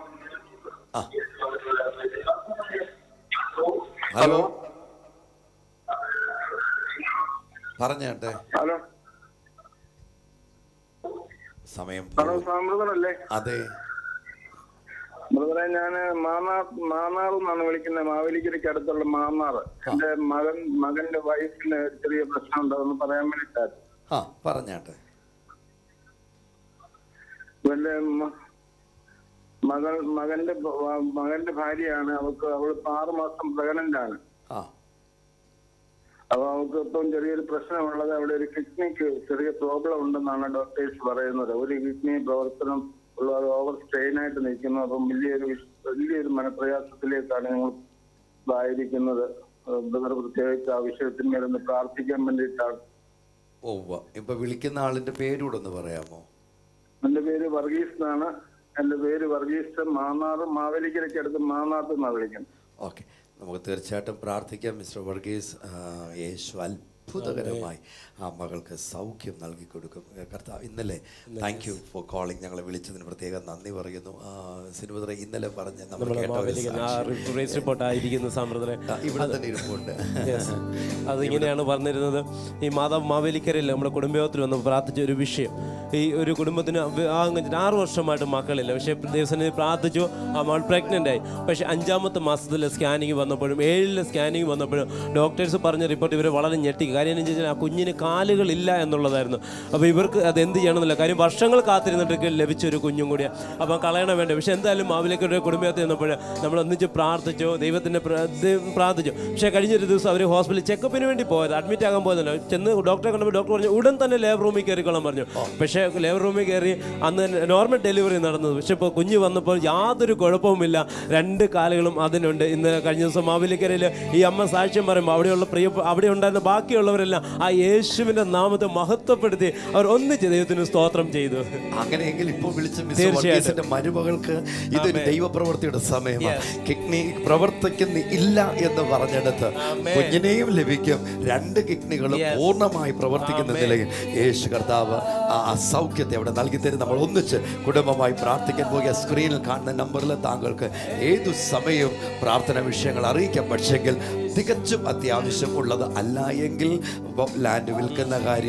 ഹലോ പറഞ്ഞേട്ടെ ഹലോ സമയം ഹലോ പോകും. സാമൃതനല്ലേ അതെ ബ്രദറെ ഞാന് മാന്നാർ മാന്നാർ എന്നാണ് വിളിക്കുന്നത് മാവേലിക്കരയ്ക്ക് അടുത്തുള്ള മാന്നാർ എന്റെ മകൻ മകന്റെ വൈഫിന് ചെറിയ പ്രശ്നം ഉണ്ടെന്ന് പറയാൻ വേണ്ടിട്ടായിരുന്നു ആ പറഞ്ഞാട്ടെ ഇവന്റെ മ- മകൾ മകന്റെ ഭ- മകന്റെ ഭാര്യയാണ് അവൾക്ക് അവൾ ഇപ്പൊ ആറ് മാസം പ്രഗ്നന്റ് ആണ് ആ അപ്പൊ അവൾക്ക് ഇപ്പം ചെറിയൊരു പ്രശ്നമുള്ളത് അവിടെ ഒരു കിഡ്നിക്ക് ചെറിയ പ്രോബ്ലം ഉണ്ടെന്നാണ് ഡോക്ടേഴ്സ് പറയുന്നത് ഒരു കിഡ്നി പ്രവർത്തനം ഉള്ള ഓവർ സ്ട്രെയിൻ ആയിട്ട് നിൽക്കുന്നു അപ്പം വലിയൊരു വിഷ- വലിയൊരു മനപ്രയാസത്തിലേക്കാണ് ഞങ്ങൾ ഇതായിരിക്കുന്നത് ബ്രദർ പ്രത്യേകിച്ച് ആ വിഷയത്തിന്മേലൊന്ന് പ്രാർത്ഥിക്കാൻ വേണ്ടിയിട്ടാണ് ഓ ഇപ്പൊ വിളിക്കുന്ന ആളിന്റെ പേരൂടെ ഒന്ന് പറയാമോ എന്റെ പേര് വർഗീസ് എന്നാണ് എന്റെ പേര് വർഗീസ് മാന്നാർ മാവേലിക്കരയ്ക്ക് അടുത്ത് മാന്നാർത്ത് എന്നാണ് വിളിക്കുന്നത് ഓക്കെ നമുക്ക് തീർച്ചയായിട്ടും പ്രാർത്ഥിക്കാം മിസ്റ്റർ വർഗീസ് ആ, യേശു അത്ഭുതകരമായി ആ മകൾക്ക് സൗഖ്യം നൽകി കൊടുക്കും ഏ, കർത്താവ് ഇന്നലെ താങ്ക് യു ഫോർ കോളിംഗ് ഞങ്ങളെ വിളിച്ചതിന് പ്രത്യേകം നന്ദി പറയുന്നു ആ, സിനിമ ഇന്നലെ പറഞ്ഞ് നമ്മൾ നമ്മുടെ കേട്ട ഒരു മാവേലിക്കൻ ആ സാക്ഷ്യം. റേസ് റിപ്പോർട്ട് ആയിരിക്കുന്ന സമൃദ്ധനെ ആ, ഇവിടെ തന്നെ ഇരിപ്പുണ്ട് Yes. അതിങ്ങനെയാണ് പറഞ്ഞിരുന്നത് ഈ മാതാവ് മാവേലിക്കരയിൽ നമ്മുടെ കുടുംബയോഗത്തിൽ വന്ന് പ്രാർത്ഥിച്ച ഒരു വിഷയം ഈ ഒരു കുടുംബത്തിന് വിവാഹം കഴിഞ്ഞിട്ട് ആറ് വർഷമായിട്ട് മക്കളില്ല പക്ഷേ ദിവസം പ്രാർത്ഥിച്ചു ആ മകൾ പ്രഗ്നൻ്റ് ആയി പക്ഷേ അഞ്ചാമത്തെ മാസത്തിലെ സ്കാനിങ് വന്നപ്പോഴും ഏഴിലെ സ്കാനിങ് വന്നപ്പോഴും ഡോക്ടേഴ്സ് പറഞ്ഞ റിപ്പോർട്ട് ഇവർ വളരെ ഞെട്ടി കാര്യം എന്ന് വെച്ചാൽ ആ കുഞ്ഞിന് കാലുകളില്ല എന്നുള്ളതായിരുന്നു അപ്പോൾ ഇവർക്ക് അത് എന്ത് ചെയ്യണമെന്നില്ല കാര്യം വർഷങ്ങൾ കാത്തിരുന്നിട്ട് ലഭിച്ച ഒരു കുഞ്ഞും കൂടിയാണ് അപ്പോൾ കളയണം വേണ്ട പക്ഷേ എന്തായാലും മാവിലേക്കൊരു കുടുംബത്തിൽ നിന്നപ്പോൾ നമ്മൾ ഒന്നിച്ച് പ്രാർത്ഥിച്ചു ദൈവത്തിൻ്റെ പ്രാർത്ഥിച്ചു പക്ഷേ കഴിഞ്ഞൊരു ദിവസം അവർ ഹോസ്പിറ്റലിൽ ചെക്കപ്പിന് വേണ്ടി പോയത് അഡ്മിറ്റ് ആകാൻ പോയതല്ലോ ചെന്ന് ഡോക്ടറെ കണ്ടപ്പോൾ ഡോക്ടർ പറഞ്ഞു ഉടൻ തന്നെ ലേബർ റൂമിൽ കയറിക്കോളാൻ പറഞ്ഞു പക്ഷേ ലേബർ റൂമിൽ കയറി അന്ന് നോർമൽ ഡെലിവറി നടന്നത് പക്ഷേ ഇപ്പോൾ കുഞ്ഞ് വന്നപ്പോൾ യാതൊരു കുഴപ്പവുമില്ല രണ്ട് കാലുകളും അതിനുണ്ട് ഇന്ന് കഴിഞ്ഞ ദിവസം മാവേലിക്കരയിൽ ഈ അമ്മ സാക്ഷ്യം പറയുമ്പോൾ അവിടെയുള്ള പ്രിയ അവിടെ ഉണ്ടായിരുന്ന ബാക്കിയുള്ളവരെല്ലാം ആ യേശുവിൻ്റെ നാമത്തെ മഹത്വപ്പെടുത്തി അവർ ഒന്നിച്ച് ദൈവത്തിന് സ്തോത്രം ചെയ്തു അങ്ങനെയെങ്കിൽ ഇപ്പോൾ വിളിച്ച മിസ്റ്റർ തീർച്ചയായിട്ടും. വർഗീസിന്റെ മരുമകൾക്ക് ഇതൊരു ദൈവപ്രവൃത്തിയുടെ സമയമാണ് കിഡ്നി പ്രവർത്തിക്കുന്ന ഇല്ല എന്ന് പറഞ്ഞെടുത്ത് കുഞ്ഞിനെയും ലഭിക്കും രണ്ട് കിഡ്നികളും പൂർണ്ണമായി പ്രവർത്തിക്കുന്ന നിലയിൽ യേശു കർത്താവ് ആ സൗഖ്യത്തെ അവിടെ നൽകി തരും നമ്മൾ ഒന്നിച്ച് കുടുംബമായി പ്രാർത്ഥിക്കാൻ പോയ സ്ക്രീനിൽ കാണുന്ന നമ്പറിൽ താങ്കൾക്ക് ഏതു സമയവും പ്രാർത്ഥന വിഷയങ്ങൾ അറിയിക്കാം പക്ഷെങ്കിൽ തികച്ചും അത്യാവശ്യം ഉള്ളത് അല്ല എങ്കിൽ ലാൻഡ് വിൽക്കുന്ന കാര്യം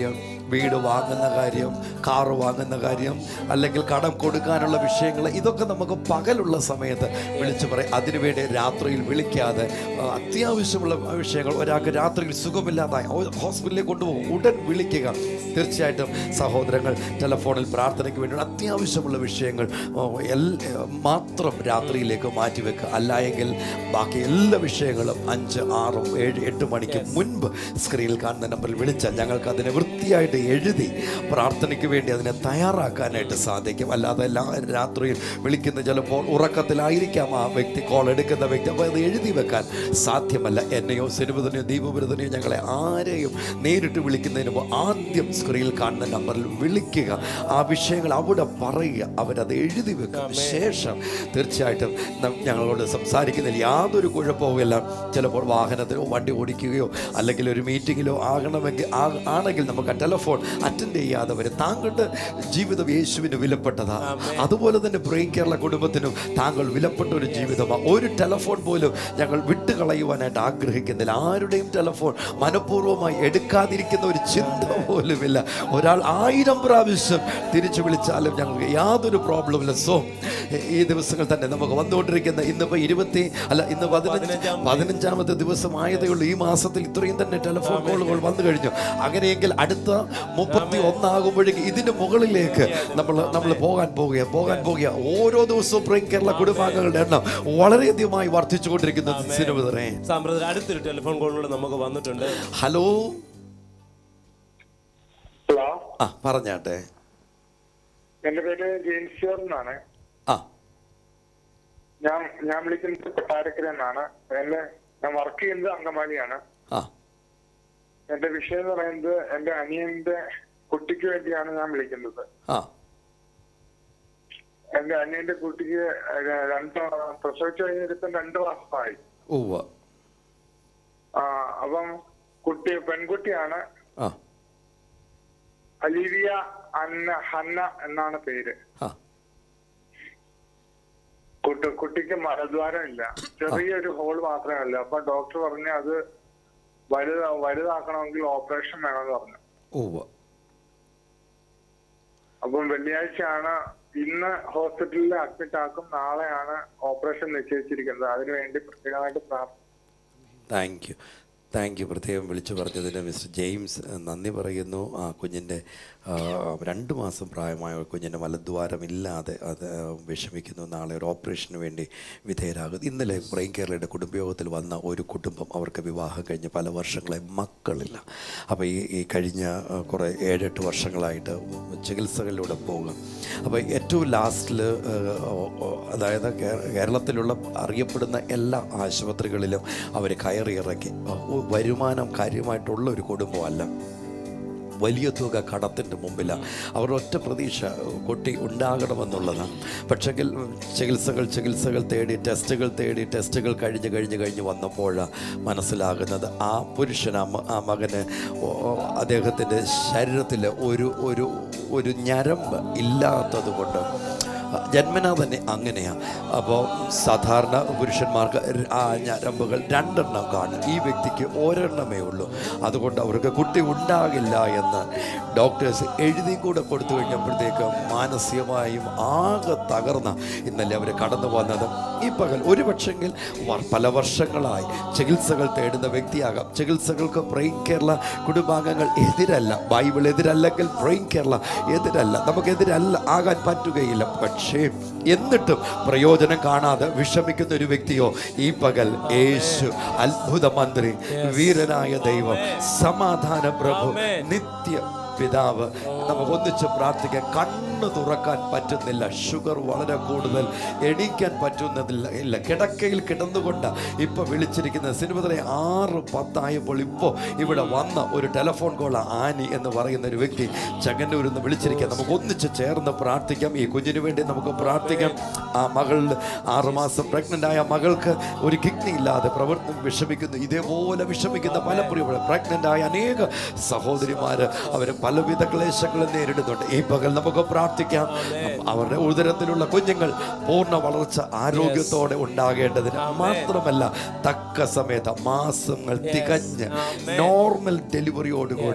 വീട് വാങ്ങുന്ന കാര്യം കാറ് വാങ്ങുന്ന കാര്യം അല്ലെങ്കിൽ കടം കൊടുക്കാനുള്ള വിഷയങ്ങൾ ഇതൊക്കെ നമുക്ക് പകലുള്ള സമയത്ത് വിളിച്ചു പറയും അതിനുവേണ്ടി രാത്രിയിൽ വിളിക്കാതെ ആ, അത്യാവശ്യമുള്ള വിഷയങ്ങൾ ഒരാൾക്ക് രാത്രിയിൽ സുഖമില്ലാതായി ഹോ- ഹോസ്പിറ്റലിൽ കൊണ്ടുപോകും ഉടൻ വിളിക്കുക തീർച്ചയായിട്ടും സഹോദരങ്ങൾ ടെലഫോണിൽ പ്രാർത്ഥനയ്ക്ക് വേണ്ടി അത്യാവശ്യമുള്ള വിഷയങ്ങൾ ഓ, എൽ- മാത്രം രാത്രിയിലേക്ക് മാറ്റിവെക്കുക അല്ല എങ്കിൽ ബാക്കി എല്ലാ വിഷയങ്ങളും അഞ്ച് ആറും ഏഴ് എട്ട് മണിക്ക് മുൻപ് സ്ക്രീനിൽ കാണുന്ന നമ്പറിൽ വിളിച്ചാൽ ഞങ്ങൾക്ക് അതിനെ വൃത്തിയായിട്ട് എഴുതി പ്രാർത്ഥനയ്ക്ക് വേണ്ടി അതിനെ തയ്യാറാക്കാനായിട്ട് സാധിക്കും അല്ലാതെ എല്ലാ രാത്രിയിൽ വിളിക്കുന്ന ചിലപ്പോൾ ഉറക്കത്തിലായിരിക്കാം ആ വ്യക്തി കോൾ എടുക്കുന്ന വ്യക്തി അപ്പോൾ അത് എഴുതി വെക്കാൻ സാധ്യമല്ല എന്നെയോ സിനിമതനെയോ ദീപപുരതനെയോ ഞങ്ങളെ ആരെയും നേരിട്ട് വിളിക്കുന്നതിന് മുമ്പ് ആദ്യം സ്ക്രീനിൽ കാണുന്ന നമ്പറിൽ വിളിക്കുക ആ വിഷയങ്ങൾ അവിടെ പറയുക അവരത് എഴുതി വെക്കും ശേഷം തീർച്ചയായിട്ടും നം- ഞങ്ങളോട് സംസാരിക്കുന്നതിൽ യാതൊരു കുഴപ്പവുമില്ല ചിലപ്പോൾ വാഹനത്തിലോ വണ്ടി ഓടിക്കുകയോ അല്ലെങ്കിൽ ഒരു മീറ്റിങ്ങിലോ ആകണമെങ്കിൽ ആ- ആണെങ്കിൽ നമുക്ക് ആ ടെലഫോൺ അറ്റൻഡ് ചെയ്യാതെ വരും താങ്കളുടെ ജീവിതം യേശുവിന് വിലപ്പെട്ടതാ അതുപോലെ തന്നെ ബ്രെയിൻ കേരള കുടുംബത്തിനും താങ്കൾ വിലപ്പെട്ട ഒരു ജീവിതമാണ് ഒരു ടെലഫോൺ പോലും ഞങ്ങൾ വിട്ടുകളയുവാനായിട്ട് ആഗ്രഹിക്കുന്നില്ല ആരുടെയും ടെലഫോൺ മനഃപൂർവ്വമായി എടുക്കാതിരിക്കുന്ന ഒരു ചിന്ത പോലുമില്ല ഒരാൾ ആയിരം പ്രാവശ്യം തിരിച്ചു വിളിച്ചാലും ഞങ്ങൾക്ക് യാതൊരു പ്രോബ്ലമില്ല സോ ഈ ദിവസങ്ങൾ തന്നെ നമുക്ക് വന്നുകൊണ്ടിരിക്കുന്ന ഇന്നിപ്പോൾ ഇരുപത്തി അല്ല ഇന്ന് പതിനഞ്ച് പതിനഞ്ചാമത്തെ ദിവസമായതേ ഉള്ളൂ ഈ മാസത്തിൽ ഇത്രയും തന്നെ ടെലിഫോൺ കോളുകൾ വന്നു കഴിഞ്ഞു അങ്ങനെയെങ്കിൽ അടുത്ത മുപ്പത്തി ഒന്നാകുമ്പോഴേക്ക് ഇതിന് മുകളിലേക്ക് നമ്മൾ നമ്മൾ പോകാൻ പോകുക പോകാൻ പോകുക ഓരോ ദിവസവും പ്രൈം കേരള കുടുംബാംഗങ്ങളുടെ എണ്ണം വളരെയധികമായി വർദ്ധിച്ചുകൊണ്ടിരിക്കുന്നത് സിനിമതറേ സാമ്പ്രദായ അടുത്തൊരു ടെലിഫോൺ കോളിലൂടെ നമുക്ക് വന്നിട്ടുണ്ട് ഹലോ ഹലോ ആ പറഞ്ഞാട്ടെ എന്റെ പേര് ജെയിംസ് ജോർജ് എന്നാണ് ആ ഞാൻ ഞാൻ വിളിക്കുന്നത് കൊട്ടാരക്കര എന്നാണ് എന്റെ ഞാൻ വർക്ക് ചെയ്യുന്നത് അങ്കമാലിയാണ് ആ എന്റെ വിഷയം എന്ന് പറയുന്നത് എന്റെ അനിയന്റെ കുട്ടിക്ക് വേണ്ടിയാണ് ഞാൻ വിളിക്കുന്നത് ആ എന്റെ അനിയന്റെ കുട്ടിക്ക് ര- രണ്ട് പ്രസവിച്ചു കഴിഞ്ഞിട്ട് രണ്ട് മാസമായി ഉവ്വ ആ അപ്പം കുട്ടി പെൺകുട്ടിയാണ് ആ അലീവിയ അന്ന ഹന്ന എന്നാണ് പേര് ആ കുട്ടി കുട്ടിക്ക് മലദ്വാരം ഇല്ല ചെറിയൊരു ഹോൾ മാത്രമേ ഉള്ളൂ അപ്പൊ ഡോക്ടർ പറഞ്ഞു അത് വലുതാ വലുതാക്കണമെങ്കിൽ ഓപ്പറേഷൻ വേണമെന്ന് പറഞ്ഞു ഉവ്വ അപ്പം വെള്ളിയാഴ്ചയാണ് ഇന്ന് ഹോസ്പിറ്റലിൽ അഡ്മിറ്റ് ആക്കും നാളെയാണ് ഓപ്പറേഷൻ നിശ്ചയിച്ചിരിക്കുന്നത് അതിനുവേണ്ടി പ്രത്യേകമായിട്ട് പ്രാർത്ഥന താങ്ക് യു താങ്ക് യു പ്രത്യേകം വിളിച്ചു പറഞ്ഞതിന് മിസ്റ്റർ ജെയിംസ് ഏഹ്, നന്ദി പറയുന്നു ആ കുഞ്ഞിൻ്റെ ആ, രണ്ട് മാസം പ്രായമായ ഒരു കുഞ്ഞിൻ്റെ മലദ്വാരമില്ലാതെ അത് വിഷമിക്കുന്നു നാളെ ഒരു ഓപ്പറേഷന് വേണ്ടി വിധേയരാകും ഇന്നലെ ബ്രെയിൻ കേരളയുടെ കുടുംബയോഗത്തിൽ വന്ന ഒരു കുടുംബം അവർക്ക് വിവാഹം കഴിഞ്ഞ് പല വർഷങ്ങളെ മക്കളില്ല അപ്പോൾ ഈ ഈ കഴിഞ്ഞ ആ, കുറേ ഏഴെട്ട് വർഷങ്ങളായിട്ട് ചികിത്സകളിലൂടെ പോകും അപ്പോൾ ഏറ്റവും ലാസ്റ്റിൽ അതായത് കേ- കേരളത്തിലുള്ള അറിയപ്പെടുന്ന എല്ലാ ആശുപത്രികളിലും അവർ കയറിയിറക്കി ഓ, വരുമാനം കാര്യമായിട്ടുള്ള ഒരു കുടുംബമല്ല വലിയ തുക കടത്തിൻ്റെ മുമ്പിലാണ് അവർ ഒറ്റ പ്രതീക്ഷ കുട്ടി ഉണ്ടാകണമെന്നുള്ളതാണ് പക്ഷെങ്കിൽ ചികിത്സകൾ ചികിത്സകൾ തേടി ടെസ്റ്റുകൾ തേടി ടെസ്റ്റുകൾ കഴിഞ്ഞ് കഴിഞ്ഞ് കഴിഞ്ഞ് വന്നപ്പോഴാണ് മനസ്സിലാകുന്നത് ആ പുരുഷൻ ആ മ- ആ മകന് ഓ- ഓ അദ്ദേഹത്തിൻ്റെ ശരീരത്തിൽ ഒരു ഒരു ഒരു ഞരമ്പ് ഇല്ലാത്തത് കൊണ്ട് ജന്മനാ തന്നെ അങ്ങനെയാണ് അപ്പോൾ സാധാരണ പുരുഷന്മാർക്ക് ര- ആ ഞരമ്പുകൾ രണ്ടെണ്ണം കാണും ഈ വ്യക്തിക്ക് ഒരെണ്ണമേ ഉള്ളൂ അതുകൊണ്ട് അവർക്ക് കുട്ടി ഉണ്ടാകില്ല എന്ന് ഡോക്ടേഴ്സ് എഴുതി കൂടെ കൊടുത്തു കഴിഞ്ഞപ്പോഴത്തേക്ക് മാനസികമായും ആകെ തകർന്ന ഇന്നലെ അവർ കടന്നു വന്നത് ഈ പകൽ ഒരു പക്ഷെങ്കിൽ വ- പല വർഷങ്ങളായി ചികിത്സകൾ തേടുന്ന വ്യക്തിയാകാം ചികിത്സകൾക്ക് ബ്രെയിൻ കേരള കുടുംബാംഗങ്ങൾ എതിരല്ല ബൈബിൾ എതിരല്ലെങ്കിൽ ബ്രെയിൻ കേരള എതിരല്ല നമുക്കെതിരല്ല ആകാൻ പറ്റുകയില്ല പക്ഷേ എന്നിട്ടും പ്രയോജനം കാണാതെ വിഷമിക്കുന്ന ഒരു വ്യക്തിയോ ഈ പകൽ യേശു അത്ഭുത മന്ത്രി വീരനായ ദൈവം സമാധാന പ്രഭു നിത്യ പിതാവ് നമുക്ക് ഒന്നിച്ച് പ്രാർത്ഥിക്കാൻ കണ്ണ് തുറക്കാൻ പറ്റുന്നില്ല ഷുഗർ വളരെ കൂടുതൽ എണീക്കാൻ പറ്റുന്നതില്ല ഇല്ല കിടക്കയിൽ കിടന്നുകൊണ്ട് ഇപ്പൊ വിളിച്ചിരിക്കുന്ന സിനിമത്തിലെ ആറ് പത്തായപ്പോൾ ഇപ്പോൾ ഇവിടെ വന്ന ഒരു ടെലിഫോൺ കോൾ ആനി എന്ന് പറയുന്ന ഒരു വ്യക്തി ചങ്ങന്നൂരിൽ നിന്ന് വിളിച്ചിരിക്കാൻ നമുക്ക് ഒന്നിച്ച് ചേർന്ന് പ്രാർത്ഥിക്കാം ഈ കുഞ്ഞിന് വേണ്ടി നമുക്ക് പ്രാർത്ഥിക്കാം ആ മകളിൽ ആറുമാസം പ്രഗ്നൻ്റ് ആയ മകൾക്ക് ഒരു കിഡ്നി ഇല്ലാതെ പ്രവർത്തനം വിഷമിക്കുന്നു ഇതേപോലെ വിഷമിക്കുന്ന പല പ്രിയപ്പെട്ട പ്രഗ്നൻ്റ് ആയ അനേക സഹോദരിമാർ അവർ പലവിധ ക്ലേശങ്ങളും നേരിടുന്നുണ്ട് ഈ പകൽ നമുക്ക് പ്രാർത്ഥിക്കാം അവരുടെ ഉദരത്തിലുള്ള കുഞ്ഞുങ്ങൾ പൂർണ്ണ വളർച്ച ആരോഗ്യത്തോടെ ഉണ്ടാകേണ്ടതിന് മാത്രമല്ല തക്ക സമയത്ത് മാസങ്ങൾ തികഞ്ഞ് നോർമൽ ഡെലിവറിയോടുകൂടെ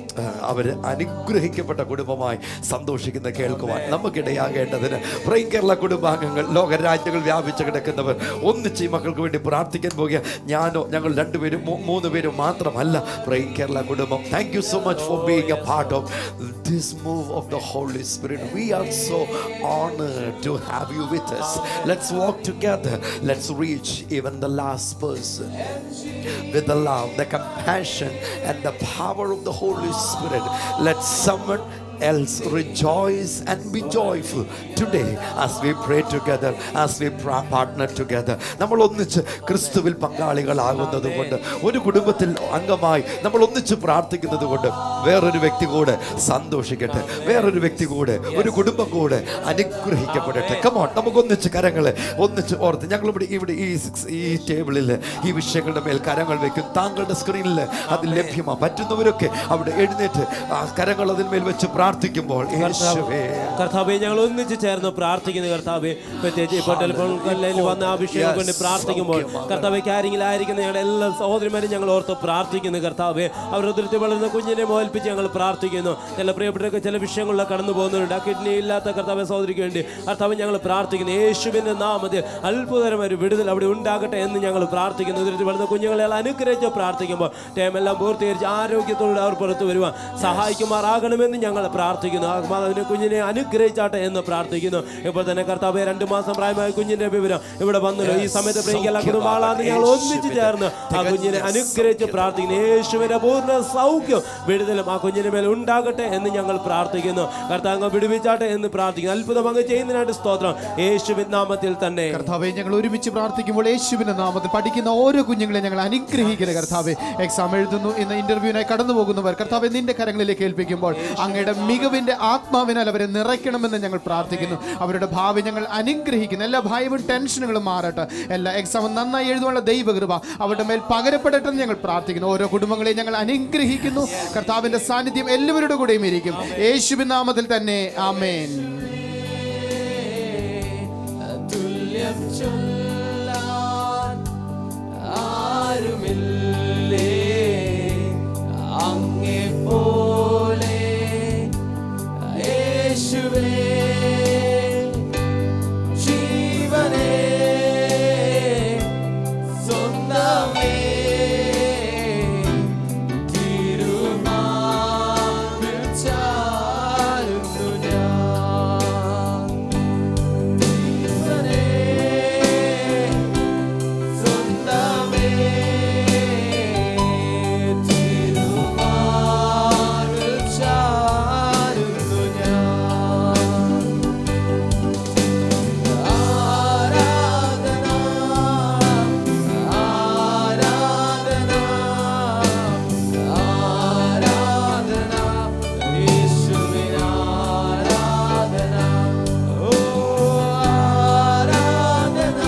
അവർ അനുഗ്രഹിക്കപ്പെട്ട കുടുംബമായി സന്തോഷിക്കുന്ന കേൾക്കുവാൻ നമുക്കിടയാകേണ്ടതിന് പ്രൈം കേരള കുടുംബാംഗങ്ങൾ ലോകരാജ്യങ്ങൾ വ്യാപിച്ച് കിടക്കുന്നവർ ഒന്നിച്ച് ഈ മക്കൾക്ക് വേണ്ടി പ്രാർത്ഥിക്കാൻ പോകുക ഞാനോ ഞങ്ങൾ രണ്ടുപേരും മൂ- മൂന്ന് പേരും മാത്രമല്ല പ്രൈം കേരള കുടുംബം thank you so much for being a part of this move of the Holy Spirit we are so honored to have you with us. Let's walk together. Let's reach even the last person with the love, the compassion, and the power of the Holy Spirit. Let someone else rejoice and be joyful today as we pray together, as we pra- partner together. നമ്മൾ ഒന്നിച്ച് ക്രിസ്തുവിൽ പങ്കാളികളാകുന്നത് കൊണ്ട് ഒരു കുടുംബത്തിൽ അംഗമായി നമ്മൾ ഒന്നിച്ച് പ്രാർത്ഥിക്കുന്നത് കൊണ്ട് വേറൊരു വ്യക്തി കൂടെ സന്തോഷിക്കട്ടെ വേറൊരു വ്യക്തി കൂടെ ഒരു കുടുംബം കൂടെ അനുഗ്രഹിക്കപ്പെടട്ടെ കമോൺ നമുക്ക് ഒന്നിച്ച് കരങ്ങളെ ഒന്നിച്ച് ഓർത്ത് ഞങ്ങൾ ഇവിടെ ഇവിടെ ഈ six- ഈ ടേബിളിൽ ഈ വിഷയങ്ങളുടെ മേൽ കരങ്ങൾ വെക്കും താങ്കളുടെ സ്ക്രീനിൽ അത് ലഭ്യമാണ് പറ്റുന്നവരൊക്കെ അവിടെ എഴുന്നേറ്റ് ആ കരങ്ങൾ അതിന്മേൽ വെച്ച് പ്രാർത്ഥിക്കുമ്പോൾ യേശുവേ കർത്താവെ ഞങ്ങൾ ഒന്നിച്ച് ചേർന്ന് പ്രാർത്ഥിക്കുന്നു കർത്താവെ പ്രത്യേകിച്ച് ഇപ്പോൾ ടെലിഫോണിൽ വന്ന ആ വിഷയം കൊണ്ട് പ്രാർത്ഥിക്കുമ്പോൾ കർത്താവെ കാര്യങ്ങളായിരിക്കുന്ന ഞങ്ങളുടെ എല്ലാ സഹോദരിമാരും ഞങ്ങൾ ഓർത്ത് പ്രാർത്ഥിക്കുന്നു കർത്താവെ അവർ ഉദരത്തിൽ വളരുന്ന കുഞ്ഞിനെ മോൽപ്പിച്ച് ഞങ്ങൾ പ്രാർത്ഥിക്കുന്നു ചില പ്രിയപ്പെട്ടവർക്ക് ചില വിഷയങ്ങളിൽ കടന്നു പോകുന്നുണ്ട് ആ കിഡ്നി ഇല്ലാത്ത കർത്താവെ സഹോദരിക്ക് വേണ്ടി കർത്താവ് ഞങ്ങൾ പ്രാർത്ഥിക്കുന്നു യേശുവിൻ്റെ നാമത്തിൽ അത്ഭുതകരമായ ഒരു വിടുതൽ അവിടെ ഉണ്ടാകട്ടെ എന്ന് ഞങ്ങൾ പ്രാർത്ഥിക്കുന്നു ഉദരത്തിൽ വളർന്ന കുഞ്ഞുങ്ങളെ അനുഗ്രഹിച്ച് പ്രാർത്ഥിക്കുമ്പോൾ ടൈമെല്ലാം പൂർത്തീകരിച്ച് ആരോഗ്യത്തോടെ അവർ പുറത്തു വരുവാൻ സഹായിക്കുമാറാകണമെന്ന് ഞങ്ങൾ പ്രാർത്ഥിക്കുന്നു ആ മാതാവിനെ കുഞ്ഞിനെ അനുഗ്രഹിച്ചാട്ടെ എന്ന് പ്രാർത്ഥിക്കുന്നു ഇപ്പോൾ തന്നെ കർത്താവ് രണ്ട് മാസം പ്രായമായ കുഞ്ഞിന്റെ വിവരം ഇവിടെ വന്നല്ലോ ഈ സമയത്ത് പ്രിയങ്കല കുടുംബാളാന്ന് ഞങ്ങൾ ഒന്നിച്ചു ചേർന്ന് ആ കുഞ്ഞിനെ അനുഗ്രഹിച്ച് പ്രാർത്ഥിക്കുന്നു യേശുവിന്റെ പൂർണ്ണ സൗഖ്യം വിടുതലും ആ കുഞ്ഞിന്റെ മേൽ ഉണ്ടാകട്ടെ എന്ന് ഞങ്ങൾ പ്രാർത്ഥിക്കുന്നു കർത്താവ് വിടുവിച്ചാട്ടെ എന്ന് പ്രാർത്ഥിക്കുന്നു അത്ഭുതം അങ്ങ് ചെയ്യുന്നതിനായിട്ട് സ്തോത്രം യേശുവിൻ നാമത്തിൽ തന്നെ കർത്താവെ ഞങ്ങൾ ഒരുമിച്ച് പ്രാർത്ഥിക്കുമ്പോൾ യേശുവിന്റെ നാമത്തിൽ പഠിക്കുന്ന ഓരോ കുഞ്ഞുങ്ങളെ ഞങ്ങൾ അനുഗ്രഹിക്കരുത് കർത്താവെ എക്സാം എഴുതുന്നു ഇന്ന് ഇന്റർവ്യൂവിനായി കടന്നു പോകുന്നവർ കർത്താവെ നിന്റെ കരങ്ങളിലേക്ക് ഏൽപ്പിക്കുമ്പോൾ അങ്ങയുടെ മികവിന്റെ ആത്മാവിനാൽ അവരെ നിറയ്ക്കണമെന്ന് ഞങ്ങൾ പ്രാർത്ഥിക്കുന്നു അവരുടെ ഭാവി ഞങ്ങൾ അനുഗ്രഹിക്കുന്നു എല്ലാ ഭയവും ടെൻഷനുകളും മാറട്ടെ എല്ലാ എക്സാമും നന്നായി എഴുതുവാനുള്ള ദൈവകൃപ അവരുടെ മേൽ പകരപ്പെടട്ടെ എന്ന് ഞങ്ങൾ പ്രാർത്ഥിക്കുന്നു ഓരോ കുടുംബങ്ങളെയും ഞങ്ങൾ അനുഗ്രഹിക്കുന്നു കർത്താവിന്റെ സാന്നിധ്യം എല്ലാവരുടെ കൂടെയും ഇരിക്കും യേശുവിൻ നാമത്തിൽ തന്നെ ആമേൻ തുല്യം ചൊല്ലാൻ ആരുമില്ലേ അങ്ങേ പോലെ യേശുവേ ജീവനേ സ്വന്തമേ തിരുമാറിൽ ചാരുന്നു ഞാൻ ജീവനേ സ്വന്തമേ തിരുമാറിൽ ചാരുന്നു ഞാൻ ആരാധന ആരാധന ആരാധന യേശുവിന് ആരാധന ഓ ആരാധന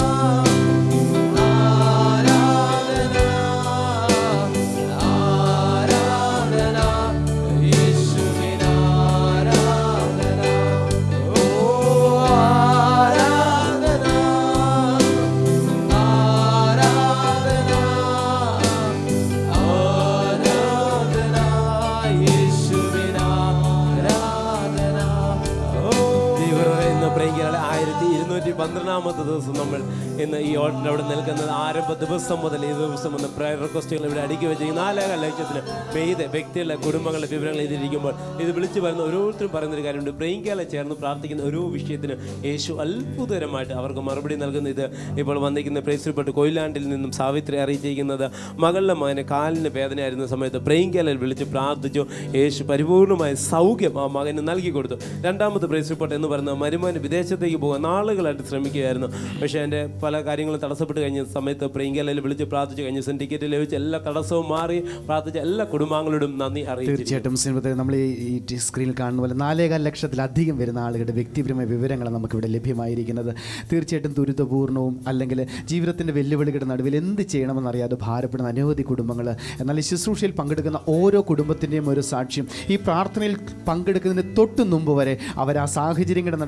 ആരാധന ആരാധന യേശുവിന് ആരാധന ഓ ആരാധന ആരാധന ആരാധന യേശുവിന് ആരാധന ഓ ദൈവമേ, ഇന്ന് പ്രിയങ്കരങ്ങളെ ആയിരത്തി ഇരുന്നൂറ്റി പന്ത്രണ്ടാമത്തെ ദിവസം നമ്മൾ ഇന്ന് ഈ ഓട്ടിൻ്റെ അവിടെ നിൽക്കുന്നത് ആരംഭ ദിവസം മുതൽ ഈ ദിവസം വന്ന് പ്രയർ റിക്വസ്റ്റുകൾ ഇവിടെ അടുക്കി വെച്ചിരിക്കുന്ന നാലേകാൽ ലക്ഷത്തിന് പെയ്ത് വ്യക്തികളുടെ കുടുംബങ്ങളുടെ വിവരങ്ങൾ ഇതിരിക്കുമ്പോൾ ഇത് വിളിച്ചു പറയുന്ന ഓരോരുത്തരും പറയുന്നൊരു കാര്യമുണ്ട് പ്രിയങ്കകളെ ചേർന്ന് പ്രാർത്ഥിക്കുന്ന ഓരോ വിഷയത്തിന് യേശു അത്ഭുതകരമായിട്ട് അവർക്ക് മറുപടി നൽകുന്ന ഇത് ഇപ്പോൾ വന്നിരിക്കുന്ന പ്രേസിൽപ്പെട്ട് കൊയിലാണ്ടിൽ നിന്നും സാവിത്രി അറിയിച്ചിരിക്കുന്നത് മകളുടെ മകന് കാലിന് വേദനയായിരുന്ന സമയത്ത് പ്രിയങ്കലയിൽ വിളിച്ച് പ്രാർത്ഥിച്ചു യേശു പരിപൂർണമായ സൗഖ്യം ആ മകന് നൽകി കൊടുത്തു രണ്ടാമത്തെ പ്രൈസ് റിപ്പോർട്ട് എന്ന് പറയുന്നത് മരുമോന് വിദേശത്തേക്ക് പോകാൻ നാളുകളായിട്ട് ശ്രമിക്കുകയായിരുന്നു പക്ഷേ എൻ്റെ പല കാര്യങ്ങളും തടസ്സപ്പെട്ട് കഴിഞ്ഞ സമയത്ത് പ്രിയങ്കലയിൽ വിളിച്ച് പ്രാർത്ഥിച്ചു കഴിഞ്ഞ ദിവസം ടിക്കറ്റ് ലഭിച്ച എല്ലാ തടസ്സവും മാറി പ്രാർത്ഥിച്ച എല്ലാ കുടുംബാംഗങ്ങളോടും നന്ദി അറിയിച്ചു തീർച്ചയായിട്ടും സിനിമത്തെ നമ്മൾ ഈ ഈ ടി- സ്ക്രീനിൽ കാണുന്ന പോലെ നാലേകാൽ ലക്ഷത്തിലധികം വരുന്ന ആളുകളുടെ വ്യക്തിപരമായ വിവരങ്ങളാണ് നമുക്കിവിടെ ലഭ്യമായിരിക്കുന്നത് തീർച്ചയായിട്ടും ദുരിതപൂർണവും അല്ലെങ്കിൽ ജീവിതത്തിൻ്റെ വെല്ലുവിളികളുടെ നടുവിൽ എന്ത് ചെയ്യണമെന്നറിയാതെ ഭാരപ്പെടുന്ന അനവധി കുടുംബങ്ങൾ എന്നാൽ ഈ ശുശ്രൂഷയിൽ പങ്കെടുക്കുന്ന ഓരോ കുടുംബത്തിൻ്റെയും ഒരു സാക്ഷ്യം ഈ പ്രാർത്ഥനയിൽ പങ്കെടുക്കുന്നതിന് തൊട്ട് മുമ്പ് വരെ അവർ ആ സാഹചര്യങ്ങളുടെ നടുവിൽ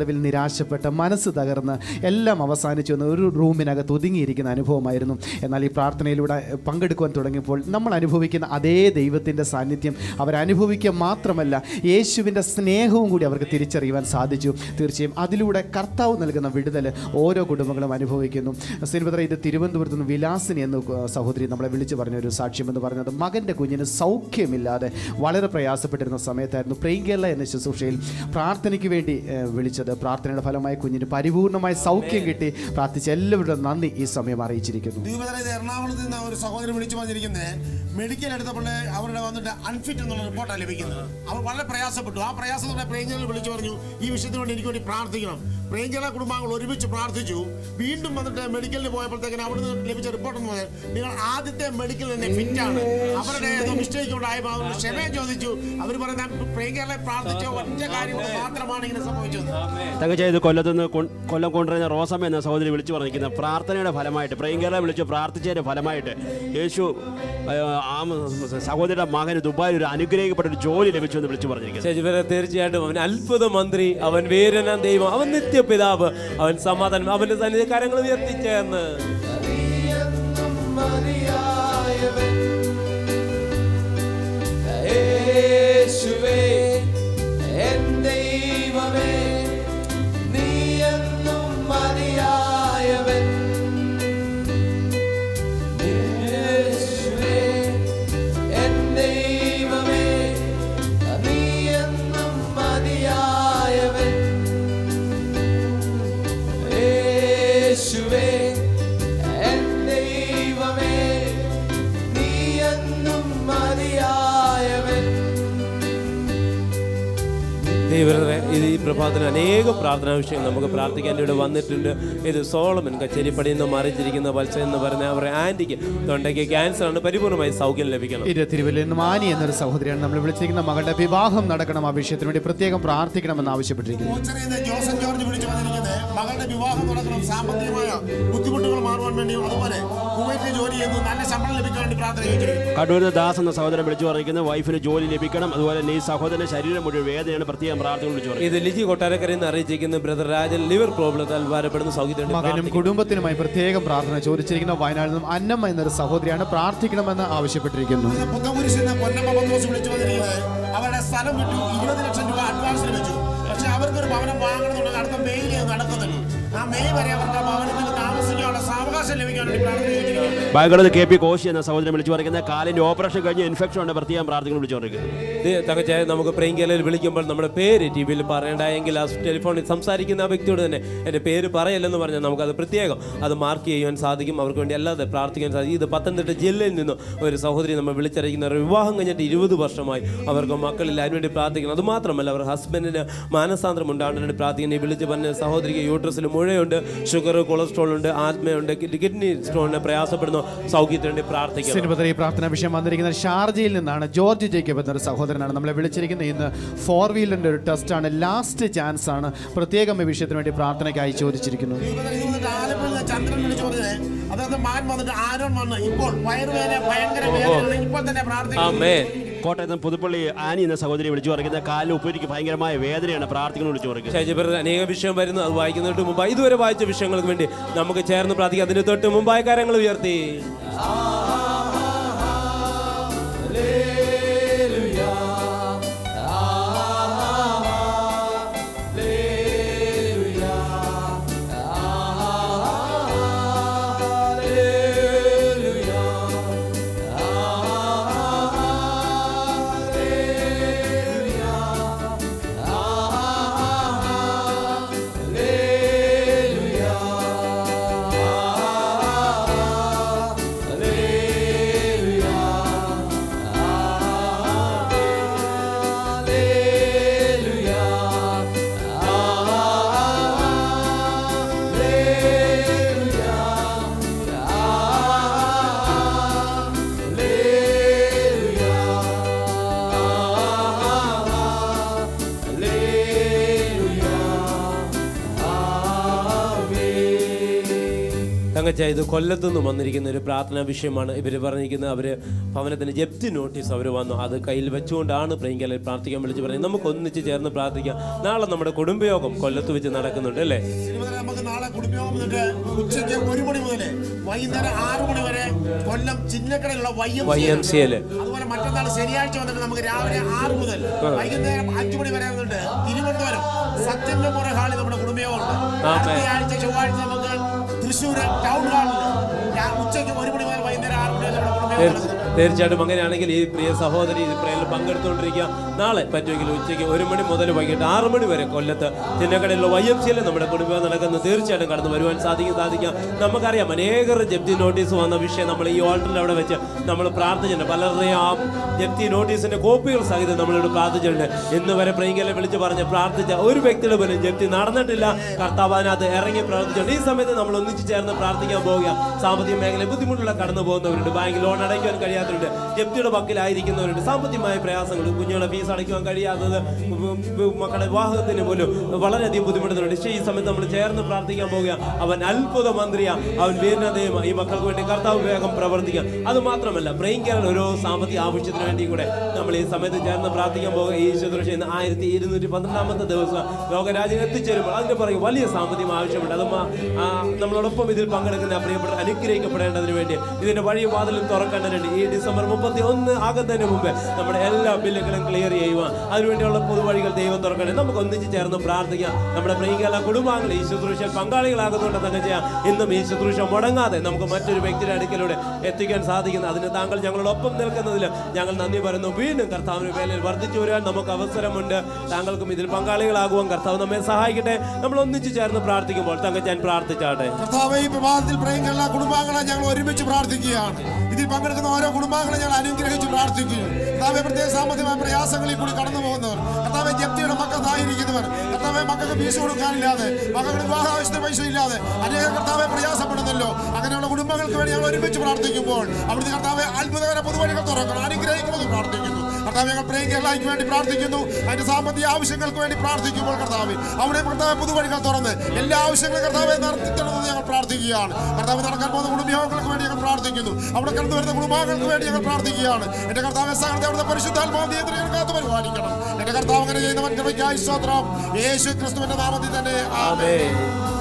നിരാശപ്പെട്ട് മനസ്സ് തകർന്ന് എല്ലാം അവസാനിച്ചു എന്ന് ഒരു റൂമിനകത്ത് ഒതുങ്ങിയിരിക്കുന്ന അനുഭവമായിരുന്നു എന്നാൽ ഈ പ്രാർത്ഥനയിലൂടെ പങ്കെടുക്കുവാൻ തുടങ്ങിയപ്പോൾ നമ്മൾ അനുഭവിക്കുന്ന അതേ ദൈവത്തിൻ്റെ സാന്നിധ്യം അവരനുഭവിക്കുക മാത്രമല്ല യേശുവിൻ്റെ സ്നേഹവും കൂടി അവർക്ക് തിരിച്ചറിയുവാൻ സാധിച്ചു തീർച്ചയായും അതിലൂടെ കർത്താവ് നൽകുന്ന വിടുതൽ ഓരോ കുടുംബങ്ങളും അനുഭവിക്കുന്നു സിനിമത്ര ഇത് തിരുവനന്തപുരത്ത് നിന്ന് വിലാസിനി എന്ന് സഹോദരി നമ്മളെ വിളിച്ചു പറഞ്ഞ ഒരു സാക്ഷ്യം എന്ന് പറയുന്നത് മകൻ്റെ കുഞ്ഞിന് സൗഖ്യമില്ലാതെ വളരെ പ്രയാസപ്പെട്ടിരുന്ന സമയത്തായിരുന്നു പ്രേം കേരള എന്ന ശുശ്രൂഷയിൽ പ്രാർത്ഥനയ്ക്ക് വേണ്ടി ഏഹ്, വിളിച്ചത് പ്രാർത്ഥനയുടെ ഫലമായി കുഞ്ഞിന് പരിപൂർണമായ സൗഖ്യം കിട്ടി പ്രാർത്ഥിച്ച എല്ലാവരുടെ നന്ദി ഈ സമയം അറിയിച്ചിരിക്കുന്നു ദീപതല ഇത് എറണാകുളത്ത് നിന്ന് ഒരു സഹോദരൻ വിളിച്ചു പറഞ്ഞിരിക്കുന്നത് മെഡിക്കൽ എടുത്തപ്പോൾ അവരുടെ വന്നിട്ട് അൺഫിറ്റ് എന്നുള്ള റിപ്പോർട്ടാണ് ലഭിക്കുന്നത് അവർ വളരെ പ്രയാസപ്പെട്ടു ആ പ്രയാസത്തോടെ പ്രേഞ്ചലിൽ വിളിച്ചു പറഞ്ഞു ഈ വിഷയത്തിന് വേണ്ടി എനിക്ക് വേണ്ടി പ്രാർത്ഥിക്കണം പ്രേഞ്ചല കുടുംബാംഗങ്ങൾ ഒരുമിച്ച് പ്രാർത്ഥിച്ചു വീണ്ടും വന്നിട്ട് മെഡിക്കലിന് പോയപ്പോഴത്തേക്കിന് അവിടുന്ന് ലഭിച്ച റിപ്പോർട്ട് എന്ന് പറഞ്ഞാൽ നിങ്ങൾ ആദ്യത്തെ മെഡിക്കൽ തന്നെ ഫിറ്റ് ആണ് അവരുടെ ഏതോ മിസ്റ്റേക്ക് ഉണ്ടായപ്പോൾ അവർ ക്ഷമ ചോദിച്ചു അവർ പറയുന്ന പ്രേഞ്ചലെ പ്രാർത്ഥിച്ച ഒറ്റ കാര്യം കൊണ്ട് മാത്രമാണ് ഇങ്ങനെ സംഭവിച്ചത് തകച്ച ഇത് കൊല്ലത്തുനിന്ന് കൊ- കൊല്ലം കൊണ്ടുവരുന്ന റോസമ്മ എന്ന സഹോദരി വിളിച്ചു പറഞ്ഞിരിക്കുന്നത് പ്രാർത്ഥനയുടെ ഫലമായിട്ട് പ്രിയങ്കരെ വിളിച്ച് പ്രാർത്ഥിച്ചതിന്റെ ഫലമായിട്ട് യേശു ആ, ആ സഹോദരിയുടെ മകന് ദുബായിൽ ഒരു അനുഗ്രഹിക്കപ്പെട്ട ഒരു ജോലി ലഭിച്ചു എന്ന് വിളിച്ചു പറഞ്ഞിരിക്കുന്നത് ശശിവര തീർച്ചയായിട്ടും അവൻ അത്ഭുത മന്ത്രി അവൻ വീരന ദൈവം അവൻ നിത്യപിതാവ് അവൻ സമാധാനം അവന്റെ സന്നിധി കരങ്ങൾ ഉയർത്തിച്ചേർന്ന് നീയെന്നും മതിയായവൻ. യേശുവേ, എൻ ദൈവമേ, നീയെന്നും മതിയായവൻ. യേശുവേ, എൻ ദൈവമേ, നീയെന്നും മതിയായവൻ. യേശുവേ എൻ ദൈവമേ നീ എന്നും മതിയായവൻ ദൈവരെ ഇത് ഈ പ്രഭാതത്തിൽ അനേകം പ്രാർത്ഥനാ വിഷയങ്ങൾ നമുക്ക് പ്രാർത്ഥിക്കാൻ ഇവിടെ വന്നിട്ടുണ്ട് ഇത് സോളമൻ കച്ചേരിപ്പടിയിൽ നിന്ന് മറിച്ചിരിക്കുന്ന വത്സ എന്ന് പറഞ്ഞ അവരുടെ ആൻറ്റിക്ക് തൊണ്ടയ്ക്ക് ക്യാൻസർ ആണ് പരിപൂർണമായി സൗഖ്യം ലഭിക്കണം ഇത് തിരുവല്ലയിൽ നിന്ന് മാനി എന്നൊരു സഹോദരിയാണ് നമ്മൾ വിളിച്ചിരിക്കുന്ന മകളുടെ വിവാഹം നടക്കണം ആ വിഷയത്തിന് വേണ്ടി പ്രത്യേകം പ്രാർത്ഥിക്കണമെന്ന് ആവശ്യപ്പെട്ടിരിക്കുന്നു ഓച്ചറയിൽ ജോസഫ് ജോർജ് വിളിച്ചു വന്നിരിക്കുന്നത് മകളുടെ വിവാഹം നടക്കണം സാമ്പത്തികമായ ബുദ്ധിമുട്ടുകൾ മാറുവാൻ വേണ്ടിയും അതുപോലെ കുവൈറ്റിൽ ജോലി ചെയ്യുന്നു നല്ല ശമ്പളം ലഭിക്കാൻ വേണ്ടി പ്രാർത്ഥന ചോദിച്ചിരിക്കുന്നു കണ്ണൂരിൽ ദാസ് എന്ന സഹോദരൻ വിളിച്ചു പറഞ്ഞിരിക്കുന്നത് വൈഫിന് ജോലി ലഭിക്കണം അതുപോലെ തന്നെ ഈ സഹോദരന്റെ ശരീരം മുഴുവൻ വേദനയാണ് പ്രത്യേകം പ്രാർത്ഥന വിളിച്ചു പറഞ്ഞത് ഇത് ലിജി കൊട്ടാരക്കരയിൽ നിന്ന് അറിയിച്ചിരിക്കുന്ന ബ്രദർ രാജൻ ലിവർ പ്രോബ്ലത്താൽ ഭാരപ്പെടുന്ന സൗഖ്യത്തിന് മകനും കുടുംബത്തിനുമായി പ്രത്യേകം പ്രാർത്ഥന ചോദിച്ചിരിക്കുന്ന വയനാട്ടിൽ നിന്നും അന്നമ്മ എന്നൊരു സഹോദരിയാണ് പ്രാർത്ഥിക്കണമെന്ന് ആവശ്യപ്പെട്ടിരിക്കുന്നു പുത്തകുരിശിന്ന് പൊന്നമ്മ പന്തോസ് വിളിച്ചു വന്നിരിക്കുന്നത് അവരുടെ സ്ഥലം വിട്ടു ഇരുപത് ലക്ഷം രൂപ അഡ്വാൻസ് ലഭിച്ചു പക്ഷെ അവർക്കൊരു ഭവനം വാങ്ങണമെന്നുണ്ടെങ്കിൽ അടുത്ത മെയ്യിലേ അത് നടക്കുന്നുള്ളൂ ആ മെയ് വരെ അവർക്ക് ആ ഭവനത്തിൽ താമസിക്കാനുള്ള സാവകാശം ലഭിക്കാൻ വേണ്ടി പ്രാർത്ഥന ചോദിച്ചിരിക്കുന്നു ബാംഗ്ലൂർ കെ പി കോശി എന്ന സഹോദരൻ വിളിച്ചു പറയുന്നത് കാലിന്റെ ഓപ്പറേഷൻ കഴിഞ്ഞ് ഇൻഫെക്ഷൻ ഉണ്ട് പ്രത്യേകം പ്രാർത്ഥന വിളിച്ചു പറഞ്ഞിരിക്കുന്നത് തകച്ചായ നമുക്ക് പ്രിയങ്കലയിൽ വിളിക്കുമ്പോൾ നമ്മുടെ പേര് ടി വിയിൽ പറയണ്ടായെങ്കിൽ ആ ടെലിഫോണിൽ സംസാരിക്കുന്ന ആ വ്യക്തിയോട് തന്നെ എൻ്റെ പേര് പറയല്ലെന്ന് പറഞ്ഞാൽ നമുക്കത് പ്രത്യേകം അത് മാർക്ക് ചെയ്യുവാൻ സാധിക്കും അവർക്ക് വേണ്ടി അല്ലാതെ പ്രാർത്ഥിക്കാൻ സാധിക്കും ഇത് പത്തനംതിട്ട ജില്ലയിൽ നിന്ന് ഒരു സഹോദരി നമ്മൾ വിളിച്ചറിയിക്കുന്ന ഒരു വിവാഹം കഴിഞ്ഞിട്ട് ഇരുപത് വർഷമായി അവർക്ക് മക്കളിൽ അതിനുവേണ്ടി പ്രാർത്ഥിക്കണം അത് മാത്രമല്ല അവർ ഹസ്ബൻഡിന് മാനസാന്തരം ഉണ്ടാകാൻ വേണ്ടി പ്രാർത്ഥിക്കണം ഈ വിളിച്ച് പറഞ്ഞ സഹോദരിക്ക് യൂട്രസിൽ മുഴയുണ്ട് ഷുഗർ കൊളസ്ട്രോൾ ഉണ്ട് ആത്മയുണ്ട് കിഡ്നി സ്റ്റോണിന് പ്രയാസപ്പെടുന്നു സൗഖ്യത്തിന് വേണ്ടി പ്രാർത്ഥിക്കണം സിനിമത്തിൽ ഈ പ്രാർത്ഥന വിഷയം വന്നിരിക്കുന്നത് ഷാർജയിൽ നിന്നാണ് ജോർജ് ജേക്കബ് എന്നൊരു സഹോദരനാണ് നമ്മളെ വിളിച്ചിരിക്കുന്നത് ഇന്ന് ഫോർ വീലറിന്റെ ഒരു ടെസ്റ്റാണ് ലാസ്റ്റ് ചാൻസ് ആണ് പ്രത്യേകം ഈ വിഷയത്തിന് വേണ്ടി പ്രാർത്ഥനയ്ക്കായി ചോദിച്ചിരിക്കുന്നു ഇവിടെ ഇത് വന്നിട്ട് ആലപ്പുഴയിൽ നിന്ന് ചന്ദ്രൻ വിളിച്ചു പറഞ്ഞത് അതായത് മാൻ വന്നിട്ട് ആരോൺ വന്ന് ഇപ്പോൾ വയറുവേദന ഭയങ്കര വേദനയാണ് ഇപ്പോൾ തന്നെ പ്രാർത്ഥിക്കുന്നു ആമേ കോട്ടയത്ത് പുതുപ്പള്ളി ആനി എന്ന സഹോദരി വിളിച്ചു പറയുന്നത് കാലിന് ഉപ്പരിക്ക് ഭയങ്കരമായ വേദനയാണ് പ്രാർത്ഥന വിളിച്ചു പറയുന്നത് ശശിഭരൻ അനേക വിഷയം വരുന്നു അത് വായിക്കുന്നതിന് മുമ്പ് ഇതുവരെ വായിച്ച വിഷയങ്ങൾക്ക് വേണ്ടി നമുക്ക് ചേർന്ന് പ്രാർത്ഥിക്കാം അതിന് തൊട്ട് മുമ്പായ കാര്യങ്ങൾ ഉയർത്തി Hallelujah. തങ്കച്ച ഇത് കൊല്ലത്തു നിന്ന് വന്നിരിക്കുന്ന ഒരു പ്രാർത്ഥനാ വിഷയമാണ് ഇവർ പറഞ്ഞിരിക്കുന്നത് അവർ ഭവനത്തിന് ജപ്തി നോട്ടീസ് അവർ വന്നു അത് കയ്യിൽ വെച്ചുകൊണ്ടാണ് പ്രിയങ്കല പ്രാർത്ഥിക്കാൻ വിളിച്ച് പറയുന്നത് നമുക്ക് ഒന്നിച്ച് ചേർന്ന് പ്രാർത്ഥിക്കാം നാളെ നമ്മുടെ കുടുംബയോഗം കൊല്ലത്ത് വെച്ച് നടക്കുന്നുണ്ട് അല്ലേ തിരുവനന്തപുരം നമുക്ക് നാളെ കുടുംബയോഗം വന്നിട്ട് ഉച്ചയ്ക്ക് ഒരു മണി മുതൽ വൈകുന്നേരം ആറ് മണി വരെ കൊല്ലം ചിന്നക്കടയിലുള്ള Y M Y M C L അതുപോലെ മറ്റന്നാൾ ശനിയാഴ്ച വന്നിട്ട് നമുക്ക് രാവിലെ ആറ് മുതൽ വൈകുന്നേരം അഞ്ചു മണി വരെ വന്നിട്ട് തിരുവനന്തപുരം സത്യം മെമ്മോറിയൽ ഹാളിൽ നമ്മുടെ കുടുംബയോഗമുണ്ട് ആമേൻ. അടുത്ത ആഴ്ച ചൊവ്വാഴ്ച നമുക്ക് തൃശ്ശൂർ ടൗൺ ഹാളിൽ രാ- ഉച്ചയ്ക്ക് ഒരു മണി മുതൽ വൈകുന്നേരം ആറ് മണി വരെ നമ്മുടെ കുടുംബയോഗം നടക്കുന്നുണ്ട് തീർച്ചയായിട്ടും അങ്ങനെയാണെങ്കിൽ ഈ പ്രിയ സഹോദരി ഈ പ്രേയറിൽ പങ്കെടുത്തുകൊണ്ടിരിക്കുക നാളെ പറ്റുമെങ്കിൽ ഉച്ചയ്ക്ക് ഒരു മണി മുതൽ വൈകിട്ട് ആറ് മണി വരെ കൊല്ലത്ത് ചിന്നക്കടയിലുള്ള വൈ എം സിയിൽ നമ്മുടെ കുടുംബം നടക്കുന്നത് തീർച്ചയായിട്ടും കടന്നു വരുവാൻ സാധിക്കും സാധിക്കാം നമുക്കറിയാം അനേകർ ജപ്തി നോട്ടീസ് വന്ന വിഷയം നമ്മൾ ഈ ഓൾട്ടറിൽ അവിടെ വെച്ച് നമ്മൾ പ്രാർത്ഥിച്ചിട്ടുണ്ട് പലരുടെയും ആ ജപ്തി നോട്ടീസിന്റെ കോപ്പികൾ സഹിതം നമ്മളിവിടെ പ്രാർത്ഥിച്ചിട്ടുണ്ട് ഇന്ന് വരെ പ്രിയങ്കലെ വിളിച്ച് പറഞ്ഞ് പ്രാർത്ഥിച്ച ഒരു വ്യക്തിയുടെ പോലും ജപ്തി നടന്നിട്ടില്ല കർത്താവ് അതിനകത്ത് ഇറങ്ങി പ്രവർത്തിച്ചിട്ടുണ്ട് ഈ സമയത്ത് നമ്മൾ ഒന്നിച്ച് ചേർന്ന് പ്രാർത്ഥിക്കാൻ പോവുക സാമ്പത്തിക മേഖല ബുദ്ധിമുട്ടുള്ള കടന്നു പോകുന്നവരുണ്ട് ബാങ്ക് ലോൺ അടയ്ക്കുവാൻ കഴിയാത്തവരുണ്ട് ജപ്തിയുടെ പക്കിലായിരിക്കുന്നവരുണ്ട് സാമ്പത്തികമായ പ്രയാസങ്ങൾ കുഞ്ഞുങ്ങളെ ഫീസ് അടയ്ക്കുവാൻ കഴിയാത്തത് ഉം, ഉം, മക്കളുടെ വിവാഹത്തിന് പോലും വളരെയധികം ബുദ്ധിമുട്ടുന്നുണ്ട് പക്ഷേ ഈ സമയത്ത് നമ്മൾ ചേർന്ന് പ്രാർത്ഥിക്കാൻ പോവുക അവൻ അത്ഭുത മന്ത്രിയാ അവൻ വീരനതയും ഈ മക്കൾക്ക് വേണ്ടി കർത്താവ് വേഗം പ്രവർത്തിക്കാം അത് മാത്രമല്ല ബ്രെയിൻ കെയർ ഓരോ സാമ്പത്തിക ആവശ്യത്തിന് വേണ്ടി കൂടെ നമ്മൾ ഈ സമയത്ത് ചേർന്ന് പ്രാർത്ഥിക്കാൻ പോകുക ഈ ശുശ്രൂഷ ഇന്ന് ആയിരത്തി ഇരുന്നൂറ്റി പന്ത്രണ്ടാമത്തെ ദിവസം ലോകരാജ്യം എത്തിച്ചേരുമ്പോൾ അതിന്റെ പുറകെ വലിയ സാമ്പത്തികം ആവശ്യമുണ്ട് അത് മാ- ആ, നമ്മളോടൊപ്പം ഇതിൽ പങ്കെടുക്കുന്ന പ്രിയപ്പെട്ട അനുഗ്രഹിക്കപ്പെടേണ്ടതിന് വേണ്ടി ഇതിന്റെ വഴി വാതിലും തുറക്കേണ്ടതുണ്ട് ഈ ഡിസംബർ മുപ്പത്തി ഒന്ന് ആകുന്നതിന് മുമ്പ് നമ്മുടെ എല്ലാ ബില്ലുകളും ക്ലിയർ ചെയ്യുവാൻ അതിനുവേണ്ടിയുള്ള പൊതുവഴികൾ ദൈവം തുറക്കണേ നമുക്ക് ഒന്നിച്ച് ചേർന്ന് പ്രാർത്ഥിക്കാം നമ്മുടെ പ്രിയങ്കല കുടുംബാംഗങ്ങൾ ഈ ശുശ്രൂഷയിൽ പങ്കാളികളാകുന്നുണ്ട് തന്നെ ചെയ്യാം ഇന്നും ഈ ശുശ്രൂഷ മുടങ്ങാതെ നമുക്ക് മറ്റൊരു വ്യക്തിയുടെ അടുക്കലൂടെ എത്തിക്കാൻ സാധിക്കുന്നു അതിന് താങ്കൾ ഞങ്ങളോടൊപ്പം നിൽക്കുന്നതിൽ ഞങ്ങൾ നന്ദി പറയുന്നു വീണ്ടും കർത്താവിന് വേലയിൽ വർദ്ധിച്ചു വരാൻ നമുക്ക് അവസരമുണ്ട് താങ്കൾക്കും ഇതിൽ പങ്കാളികളാകുവാൻ കർത്താവ് നമ്മെ സഹായിക്കട്ടെ നമ്മൾ ഒന്നിച്ച് ചേർന്ന് പ്രാർത്ഥിക്കുമ്പോൾ തങ്ക ഞാൻ പ്രാർത്ഥിച്ചാട്ടെ കർത്താവേ ഈ പ്രഭാതത്തിൽ പ്രേംഗല കുടുംബാംഗങ്ങളെ ഞങ്ങൾ ഒരുമിച്ച് പ്രാർത്ഥിക്കുകയാണ് ഇതിൽ പങ്കെടുക്കുന്ന ഓരോ കുടുംബാംഗങ്ങളെ ഞങ്ങൾ അനുഗ്രഹിച്ച് പ്രാർത്ഥിക്കുന്നു കർത്താവെ പ്രത്യേക സാമ്പത്തികമായ പ്രയാസങ്ങളിൽ കൂടി കടന്നു പോകുന്നവർ കർത്താവെ ജപ്തിയുടെ മക്കളായിരിക്കുന്നവർ കർത്താവെ മക്കൾക്ക് ഫീസ് കൊടുക്കാനില്ലാതെ മക്കളുടെ വിവാഹ ആവശ്യത്തിന് പൈസ ഇല്ലാതെ അനേക കർത്താവെ പ്രയാസപ്പെടുന്നല്ലോ അങ്ങനെയുള്ള കുടുംബങ്ങൾക്ക് വേണ്ടി ഞങ്ങൾ ഒരുമിച്ച് പ്രാർത്ഥിക്കുമ്പോൾ അവിടുത്തെ കർത്താവെ അത്ഭുതകര പൊതുവഴികൾ തുറക്കണം അനുഗ്രഹിക്കണമെന്ന് പ്രാർത്ഥിക്കുന്നു കർത്താവ് ഞങ്ങൾ പ്രേം കേരളയ്ക്ക് വേണ്ടി പ്രാർത്ഥിക്കുന്നു അതിന്റെ സാമ്പത്തിക ആവശ്യങ്ങൾക്ക് വേണ്ടി പ്രാർത്ഥിക്കുമ്പോൾ കർത്താവ് അവിടെ കർത്താവ് പുതുവഴികൾ തുറന്ന് എല്ലാ ആവശ്യങ്ങളും കർത്താവെ നടത്തിത്തണമെന്ന് ഞങ്ങൾ പ്രാർത്ഥിക്കുകയാണ് കർത്താവ് നടക്കാൻ പോകുന്ന കുടുംബയോഗങ്ങൾക്ക് വേണ്ടി ഞങ്ങൾ പ്രാർത്ഥിക്കുന്നു അവിടെ കടന്നു വരുന്ന കുടുംബാംഗങ്ങൾക്ക് വേണ്ടി ഞങ്ങൾ പ്രാർത്ഥിക്കുകയാണ് എന്റെ കർത്താവ് സഹനത്തെ അവിടുത്തെ പരിശുദ്ധാത്മാവ് നിയന്ത്രണം കാത്തു പരിപാലിക്കണം എന്റെ കർത്താവ് അങ്ങനെ ചെയ്യുന്ന മറ്റൊരു സ്തോത്രം യേശു ക്രിസ്തുവിന്റെ നാമത്തിൽ തന്നെ ആമേൻ.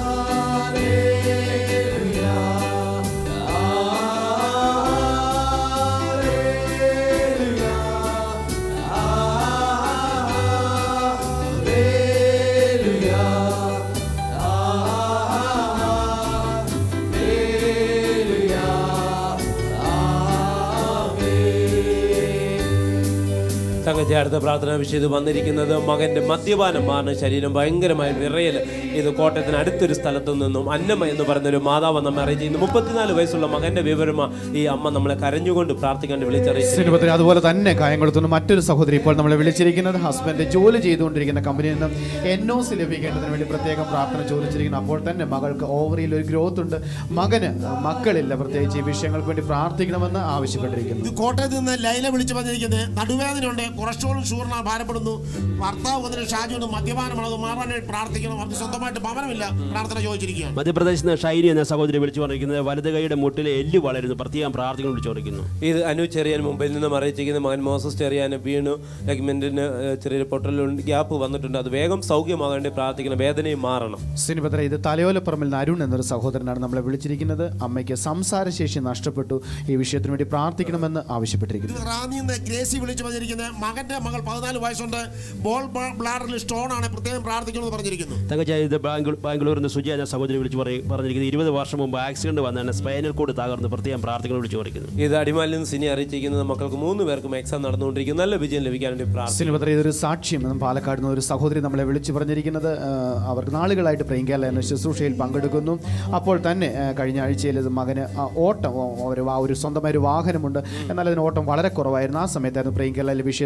തങ്കച്ച അടുത്ത പ്രാർത്ഥനാ വിഷയത്തിൽ വന്നിരിക്കുന്നത് മകന്റെ മദ്യപാനം മാറുന്ന ശരീരം ഭയങ്കരമായ വിറയൽ ഇത് കോട്ടയത്തിന് അടുത്തൊരു സ്ഥലത്തു നിന്നും അന്നമ്മ എന്ന് പറയുന്ന ഒരു മാതാവ് നമ്മെ അറിയിച്ചിരുന്നു മുപ്പത്തിനാല് വയസ്സുള്ള മകന്റെ വിവരമ ഈ അമ്മ നമ്മളെ കരഞ്ഞുകൊണ്ട് പ്രാർത്ഥിക്കാൻ വിളിച്ചറിയിച്ചു ശ്രീനിപത്തിൽ അതുപോലെ തന്നെ കായംകുളത്തുനിന്ന് മറ്റൊരു സഹോദരി ഇപ്പോൾ നമ്മളെ വിളിച്ചിരിക്കുന്നത് ഹസ്ബൻഡ് ജോലി ചെയ്തുകൊണ്ടിരിക്കുന്ന കമ്പനിയിൽ നിന്നും എൻ ഒ സി ലഭിക്കേണ്ടതിന് വേണ്ടി പ്രത്യേകം പ്രാർത്ഥന ചോദിച്ചിരിക്കുന്നു അപ്പോൾ തന്നെ മകൾക്ക് ഓവറിയിൽ ഒരു ഗ്രോത്ത് ഉണ്ട് മകന് മക്കളില്ല പ്രത്യേകിച്ച് ഈ വിഷയങ്ങൾക്ക് വേണ്ടി പ്രാർത്ഥിക്കണമെന്ന് ആവശ്യപ്പെട്ടിരിക്കുന്നു ഇത് കോട്ടയത്ത് നിന്ന് ലൈല വിളിച്ചു പറഞ്ഞിരിക്കുന്നത് നടുവേദനയുണ്ട് കൊളസ്ട്രോളും ഷുഗറിനാ ഭാരപ്പെടുന്നു ഭർത്താവ് വന്നിട്ട് ഷാജുവിന് മദ്യപാനമാണ് അത് മാറാനായിട്ട് പ്രാർത്ഥിക്കണം അവർക്ക് സ്വന്തമായിട്ട് ഭവനമില്ല പ്രാർത്ഥന ചോദിച്ചിരിക്കുകയാണ് മധ്യപ്രദേശിൽ നിന്ന് ഷൈനി എന്ന സഹോദരി വിളിച്ചു പറഞ്ഞിരിക്കുന്നത് വലത് കൈയുടെ മുട്ടിലെ എല്ല് വളരുന്നു പ്രത്യേകം പ്രാർത്ഥന വിളിച്ചു ചോദിക്കുന്നു ഇത് അനു ചെറിയാൻ മുംബൈയിൽ നിന്നും അറിയിച്ചിരിക്കുന്ന മകൻ മോസസ് ചെറിയാൻ വീണു ലെഗ്മെന്റിന് ചെറിയൊരു പൊട്ടലുണ്ട് ഗ്യാപ്പ് വന്നിട്ടുണ്ട് അത് വേഗം സൗഖ്യമാകാൻ വേണ്ടി പ്രാർത്ഥിക്കണം വേദനയും മാറണം ശ്രീനിപത്ര ഇത് തലയോലപ്പുറമിൽ നിന്ന് അരുൺ എന്നൊരു സഹോദരനാണ് നമ്മളെ വിളിച്ചിരിക്കുന്നത് അമ്മയ്ക്ക് സംസാരശേഷി നഷ്ടപ്പെട്ടു ഈ വിഷയത്തിന് വേണ്ടി പ്രാർത്ഥിക്കണമെന്ന് ആവശ്യപ്പെട്ടിരിക്കുന്നു ഇത് റാന്നിയിൽ നിന്ന് ഗ്രേസി വിളിച്ചു പറഞ്ഞിരിക്കുന്നത് മകന്റെ മകൾ പതിനാല് വയസ്സുണ്ട് ബോൾ ബ്ലാഡറിൽ സ്റ്റോൺ ആണ് പ്രത്യേകം പ്രാർത്ഥിക്കണമെന്ന് പറഞ്ഞിരിക്കുന്നു തങ്കച്ച ഇത് ബാംഗ്ലൂർ ബാംഗ്ലൂരിൽ നിന്ന് സുജി എന്ന സഹോദരി വിളിച്ച് പറയും പറഞ്ഞിരിക്കുന്നത് ഇരുപത് വർഷം മുമ്പ് ആക്സിഡന്റ് വന്നാണ് സ്പൈനൽ കോഡ് തകർന്ന് പ്രത്യേകം പ്രാർത്ഥന വിളിച്ചു ചോദിക്കുന്നു ഇത് അടിമാലിൽ നിന്ന് സിനി അറിയിച്ചിരിക്കുന്നത് മക്കൾക്ക് മൂന്ന് പേർക്കും എക്സാം നടന്നുകൊണ്ടിരിക്കുന്നു നല്ല വിജയം ലഭിക്കാൻ വേണ്ടി പ്രാർത്ഥിക്കുന്നു ശ്രീനിപത്ര ഇതൊരു സാക്ഷ്യം ഉം, പാലക്കാട് നിന്ന് ഒരു സഹോദരി നമ്മളെ വിളിച്ചു പറഞ്ഞിരിക്കുന്നത് ആ, അവർക്ക് നാളുകളായിട്ട് പ്രിയങ്കല എന്ന ശുശ്രൂഷയിൽ പങ്കെടുക്കുന്നു അപ്പോൾ തന്നെ ആ, കഴിഞ്ഞ ആഴ്ചയിൽ ഇത് മകന് ആ, ഓട്ടം ഓ, ഒരു വാ- ഒരു സ്വന്തമായ ഒരു വാഹനമുണ്ട് എന്നാൽ അതിന് ഓട്ടം വളരെ കുറവായിരുന്നു ആ സമയത്തായിരുന്നു പ്രിയങ്കല വിഷയത്തിന് വേണ്ടി പ്രാർത്ഥന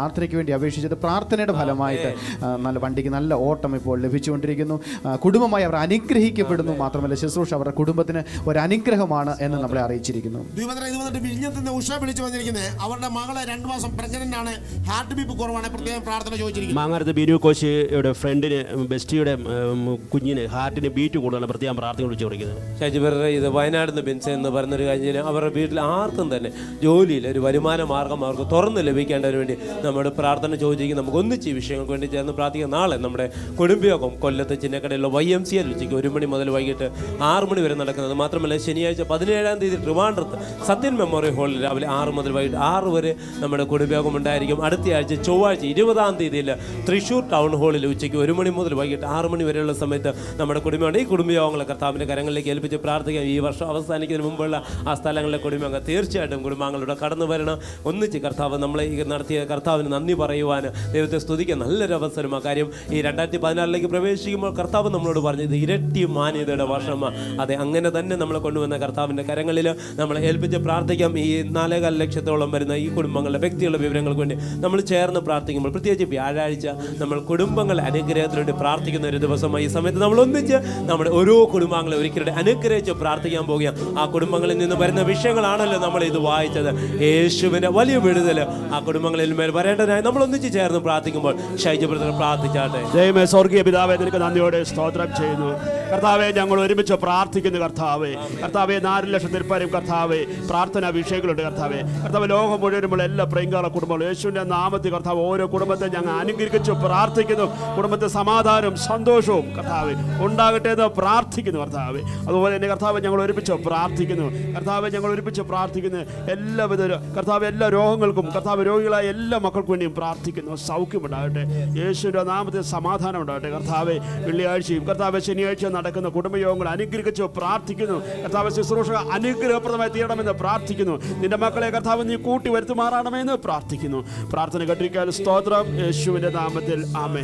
പ്രാർത്ഥനയ്ക്ക് വേണ്ടി അപേക്ഷിച്ചത് പ്രാർത്ഥനയുടെ ഫലമായിട്ട് ആ, നല്ല വണ്ടിക്ക് നല്ല ഓട്ടം ഇപ്പോൾ ലഭിച്ചുകൊണ്ടിരിക്കുന്നു ആ, കുടുംബമായി അവർ അനുഗ്രഹിക്കപ്പെടുന്നു മാത്രമല്ല ശുശ്രൂഷ അവരുടെ കുടുംബത്തിന് ഒരു അനുഗ്രഹമാണ് എന്ന് നമ്മളെ അറിയിച്ചിരിക്കുന്നു ദ്വിപത്ര ഇത് വന്നിട്ട് വിഴിഞ്ഞത്തിന്റെ ഉഷ വിളിച്ചു വന്നിരിക്കുന്നത് അവരുടെ മകളെ രണ്ടു മാസം പ്രഗ്നന്റ് ആണ് ഹാർട്ട് ബീപ്പ് കുറവാണ് പ്രത്യേകം പ്രാർത്ഥന ചോദിച്ചിരിക്കുന്നത് മാങ്ങാരത്ത് ബിനു കോശിയുടെ ഫ്രണ്ടിന് ബെസ്റ്റിയുടെ ഉം, കുഞ്ഞിന് ഹാർട്ടിന് ബീറ്റ് കൂടുതലാണ് പ്രത്യേകം പ്രാർത്ഥന വിളിച്ചു കൊടുക്കുന്നത് ഷാജി ബെററെ ഇത് വയനാട് നിന്ന് ബെൻസ് എന്ന് പറയുന്നൊരു കാര്യം അവരുടെ വീട്ടിൽ ആർക്കും തന്നെ ജോലിയിൽ ഒരു വരുമാന മാർഗം അവർക്ക് തുറന്ന് ലഭിക്കേണ്ടതിന് വേണ്ടി നമ്മുടെ പ്രാർത്ഥന ചോദിക്കും നമുക്ക് ഒന്നിച്ച് ഈ വിഷയങ്ങൾക്ക് വേണ്ടി ചേർന്ന് പ്രാർത്ഥിക്കാം നാളെ നമ്മുടെ കുടുംബയോഗം കൊല്ലത്ത് ചിന്നക്കടയിലുള്ള വൈ എം സി എൽ ഉച്ചയ്ക്ക് ഒരു മണി മുതൽ വൈകിട്ട് ആറ് മണി വരെ നടക്കുന്നത് മാത്രമല്ല ശനിയാഴ്ച പതിനേഴാം തീയതി ട്രിവാൻഡ്രത്ത് സത്യൻ മെമ്മോറിയൽ ഹാളിൽ രാവിലെ ആറ് മുതൽ വൈകിട്ട് ആറ് വരെ നമ്മുടെ കുടുംബയോഗം ഉണ്ടായിരിക്കും അടുത്ത ആഴ്ച ചൊവ്വാഴ്ച ഇരുപതാം തീയതിയിൽ തൃശ്ശൂർ ടൗൺ ഹാളിൽ ഉച്ചയ്ക്ക് ഒരു മണി മുതൽ വൈകിട്ട് ആറ് മണി വരെയുള്ള സമയത്ത് നമ്മുടെ കുടുംബമാണ് ഈ കുടുംബയോഗങ്ങളെ കർത്താവിൻ്റെ കരങ്ങളിലേക്ക് ഏൽപ്പിച്ച് പ്രാർത്ഥിക്കാം ഈ വർഷം അവസാനിക്കുന്നതിന് മുമ്പുള്ള ആ സ്ഥലങ്ങളിലെ കുടുംബങ്ങൾ തീർച്ചയായിട്ടും കുടുംബാംഗങ്ങളുടെ കടന്നു വരണം ഒന്നിച്ച് കർത്താവ് നമ്മളെ ഈ നടത്തിയ കർത്താവിന് നന്ദി പറയുവാൻ ദൈവത്തെ സ്തുതിക്കാൻ നല്ലൊരു അവസരമാണ് കാര്യം ഈ രണ്ടായിരത്തി പതിനാലിലേക്ക് പ്രവേശിക്കുമ്പോൾ കർത്താവ് നമ്മളോട് പറഞ്ഞു ഇത് ഇരട്ടി മാന്യതയുടെ വർഷമാണ് അതെ അങ്ങനെ തന്നെ നമ്മളെ കൊണ്ടുവന്ന കർത്താവിൻ്റെ കരങ്ങളിൽ നമ്മളെ ഏൽപ്പിച്ച് പ്രാർത്ഥിക്കാം ഈ നാലേകാൽ ലക്ഷത്തോളം വരുന്ന ഈ കുടുംബങ്ങളുടെ വ്യക്തികളുടെ വിവരങ്ങൾക്ക് വേണ്ടി നമ്മൾ ചേർന്ന് പ്രാർത്ഥിക്കുമ്പോൾ പ്രത്യേകിച്ച് വ്യാഴാഴ്ച നമ്മൾ കുടുംബങ്ങളെ അനുഗ്രഹത്തിന് വേണ്ടി പ്രാർത്ഥിക്കുന്ന ഒരു ദിവസമായി ഈ സമയത്ത് നമ്മൾ ഒന്നിച്ച് നമ്മുടെ ഓരോ കുടുംബാംഗങ്ങളെ ഒരിക്കലും അനുഗ്രഹിച്ച് പ്രാർത്ഥിക്കാൻ പോവുകയാണ് ആ കുടുംബങ്ങളിൽ നിന്ന് വരുന്ന വിഷയങ്ങളാണല്ലോ നമ്മൾ ഇത് വായിച്ചത് യേശുവിൻ്റെ വലിയ വിടുതൽ ആ കുടുംബങ്ങളിൽ മേൽ വരേണ്ടതിനായി നമ്മൾ ഒന്നിച്ച് ചേർന്ന് പ്രാർത്ഥിക്കുമ്പോൾ ഷൈജബ്രദർ പ്രാർത്ഥിച്ചാട്ടെ ദൈവമേ സ്വർഗീയ പിതാവേ നിനക്ക് നന്ദിയോടെ സ്തോത്രം ചെയ്യുന്നു കർത്താവെ ഞങ്ങൾ ഒരുമിച്ച് പ്രാർത്ഥിക്കുന്നു കർത്താവേ കർത്താവെ നാല് ലക്ഷത്തിൽ പരം കർത്താവെ പ്രാർത്ഥനാ വിഷയങ്ങളുണ്ട് കർത്താവെ കർത്താവ് ലോകം മുഴുവനുമുള്ള എല്ലാ പ്രിയങ്കാള കുടുംബങ്ങളും യേശുവിൻ്റെ നാമത്തിൽ കർത്താവ് ഓരോ കുടുംബത്തെ ഞങ്ങൾ അനുഗ്രഹിച്ചു പ്രാർത്ഥിക്കുന്നു കുടുംബത്തെ സമാധാനവും സന്തോഷവും കർത്താവ് ഉണ്ടാകട്ടെ എന്ന് പ്രാർത്ഥിക്കുന്നു കർത്താവ് അതുപോലെ തന്നെ കർത്താവ് ഞങ്ങൾ ഒരുമിച്ച് പ്രാർത്ഥിക്കുന്നു കർത്താവ് ഞങ്ങൾ ഒരുമിച്ച് പ്രാർത്ഥിക്കുന്നു എല്ലാവിധ കർത്താവ് എല്ലാ രോഗങ്ങൾക്കും കർത്താവ് രോഗികളായ എല്ലാ മക്കൾക്കും വേണ്ടിയും പ്രാർത്ഥിക്കുന്നു സൗഖ്യമുണ്ടാകട്ടെ യേശുവിൻ്റെ നാമത്തിൽ സമാധാനം ഉണ്ടാകട്ടെ കർത്താവ് വെള്ളിയാഴ്ചയും കർത്താവ് ശനിയാഴ്ച നടക്കുന്ന കുടുംബയോഗങ്ങൾ അനുഗ്രഹിച്ചു പ്രാർത്ഥിക്കുന്നു കർത്താവ് ശുശ്രൂഷ അനുഗ്രഹപ്രദമായി തീരണമെന്ന് പ്രാർത്ഥിക്കുന്നു നിന്റെ മക്കളെ കർത്താവ് നീ കൂട്ടി വരുത്തുമാറാണമെന്ന് പ്രാർത്ഥിക്കുന്നു പ്രാർത്ഥന കണ്ടിരിക്കാൻ സ്തോത്രം യേശുവിൻ്റെ നാമത്തിൽ ആമേ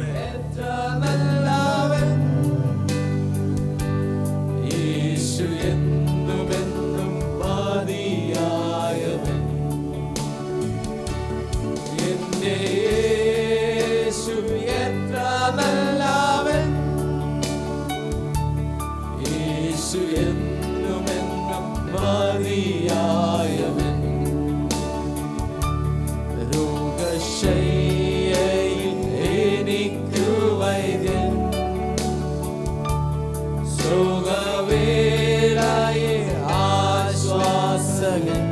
നല്ലവൻ യേശു എന്നുമെന്നും മതിയായവൻ എന്റെ യേശു എത്ര നല്ലവൻ യേശു എന്നുമെന്നും മതിയായവൻ രോഗശയ്യയിൽ എനിക്കു വൈദ്യൻ സുഖവേളയെ ആശ്വാസകൻ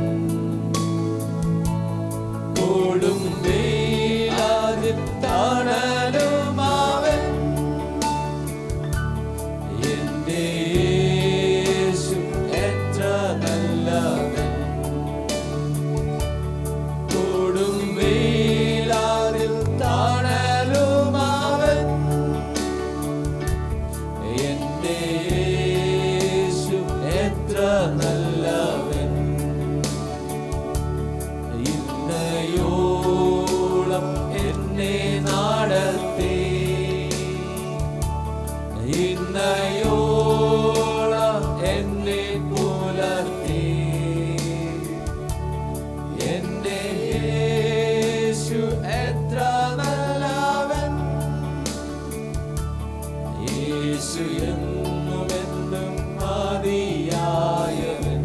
കൊടുമ്പേലാതിൽ തണലുമാവൻ എന്റെ യേശു എത്ര നല്ലവൻ കൊടുമ്പേലാതിൽ തണലുമാവൻ എന്റെ യേശു എത്ര നല്ലവൻ ഇന്നയോളം എന്നെ നടത്തി ഇന്നയോളം എന്നെ പുലർത്തി എന്റെ യേശു എത്ര നല്ലവൻ യേശു എന്നുമെന്നും മതിയായവൻ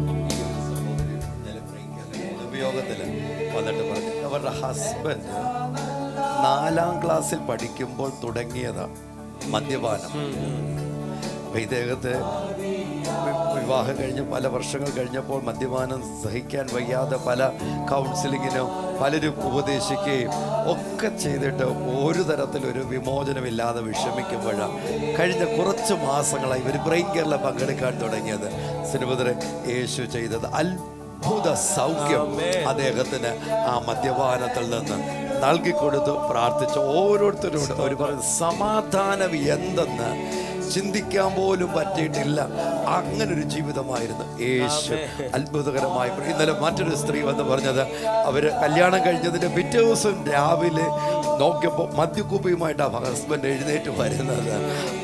ഉപയോഗത്തിൽ വന്നിട്ട് പറഞ്ഞു അവരുടെ ഹസ്ബൻഡ് നാലാം ക്ലാസ്സിൽ പഠിക്കുമ്പോൾ തുടങ്ങിയതാ മദ്യപാനം അപ്പൊ ഇദ്ദേഹത്തെ വി- വിവാഹം കഴിഞ്ഞ് പല വർഷങ്ങൾ കഴിഞ്ഞപ്പോൾ മദ്യപാനം സഹിക്കാൻ വയ്യാതെ പല കൗൺസിലിങ്ങിനും പലരും ഉപദേശിക്കുകയും ഒക്കെ ചെയ്തിട്ട് ഒരു തരത്തിലൊരു വിമോചനമില്ലാതെ വിഷമിക്കുമ്പോഴാണ് കഴിഞ്ഞ കുറച്ച് മാസങ്ങളായി ഇവർ ബ്രെയിൻ കേരള പങ്കെടുക്കാൻ തുടങ്ങിയത് സിനിമതരെ യേശു ചെയ്തത് അത്ഭുത സൗഖ്യം അദ്ദേഹത്തിന് ആ മദ്യപാനത്തിൽ നിന്ന് നൽകിക്കൊടുത്തു പ്രാർത്ഥിച്ച ഓരോരുത്തരോട് അവർ പറയുന്നത് സമാധാനം എന്തെന്ന് ചിന്തിക്കാൻ പോലും പറ്റിയിട്ടില്ല അങ്ങനൊരു ജീവിതമായിരുന്നു യേശു അത്ഭുതകരമായി ഇന്നലെ മറ്റൊരു സ്ത്രീ വന്ന് പറഞ്ഞത് അവർ കല്യാണം കഴിഞ്ഞതിൻ്റെ പിറ്റേ ദിവസം രാവിലെ നോക്കിയപ്പോൾ മദ്യക്കുപ്പിയുമായിട്ടാണ് ഹസ്ബൻഡ് എഴുന്നേറ്റ് വരുന്നത്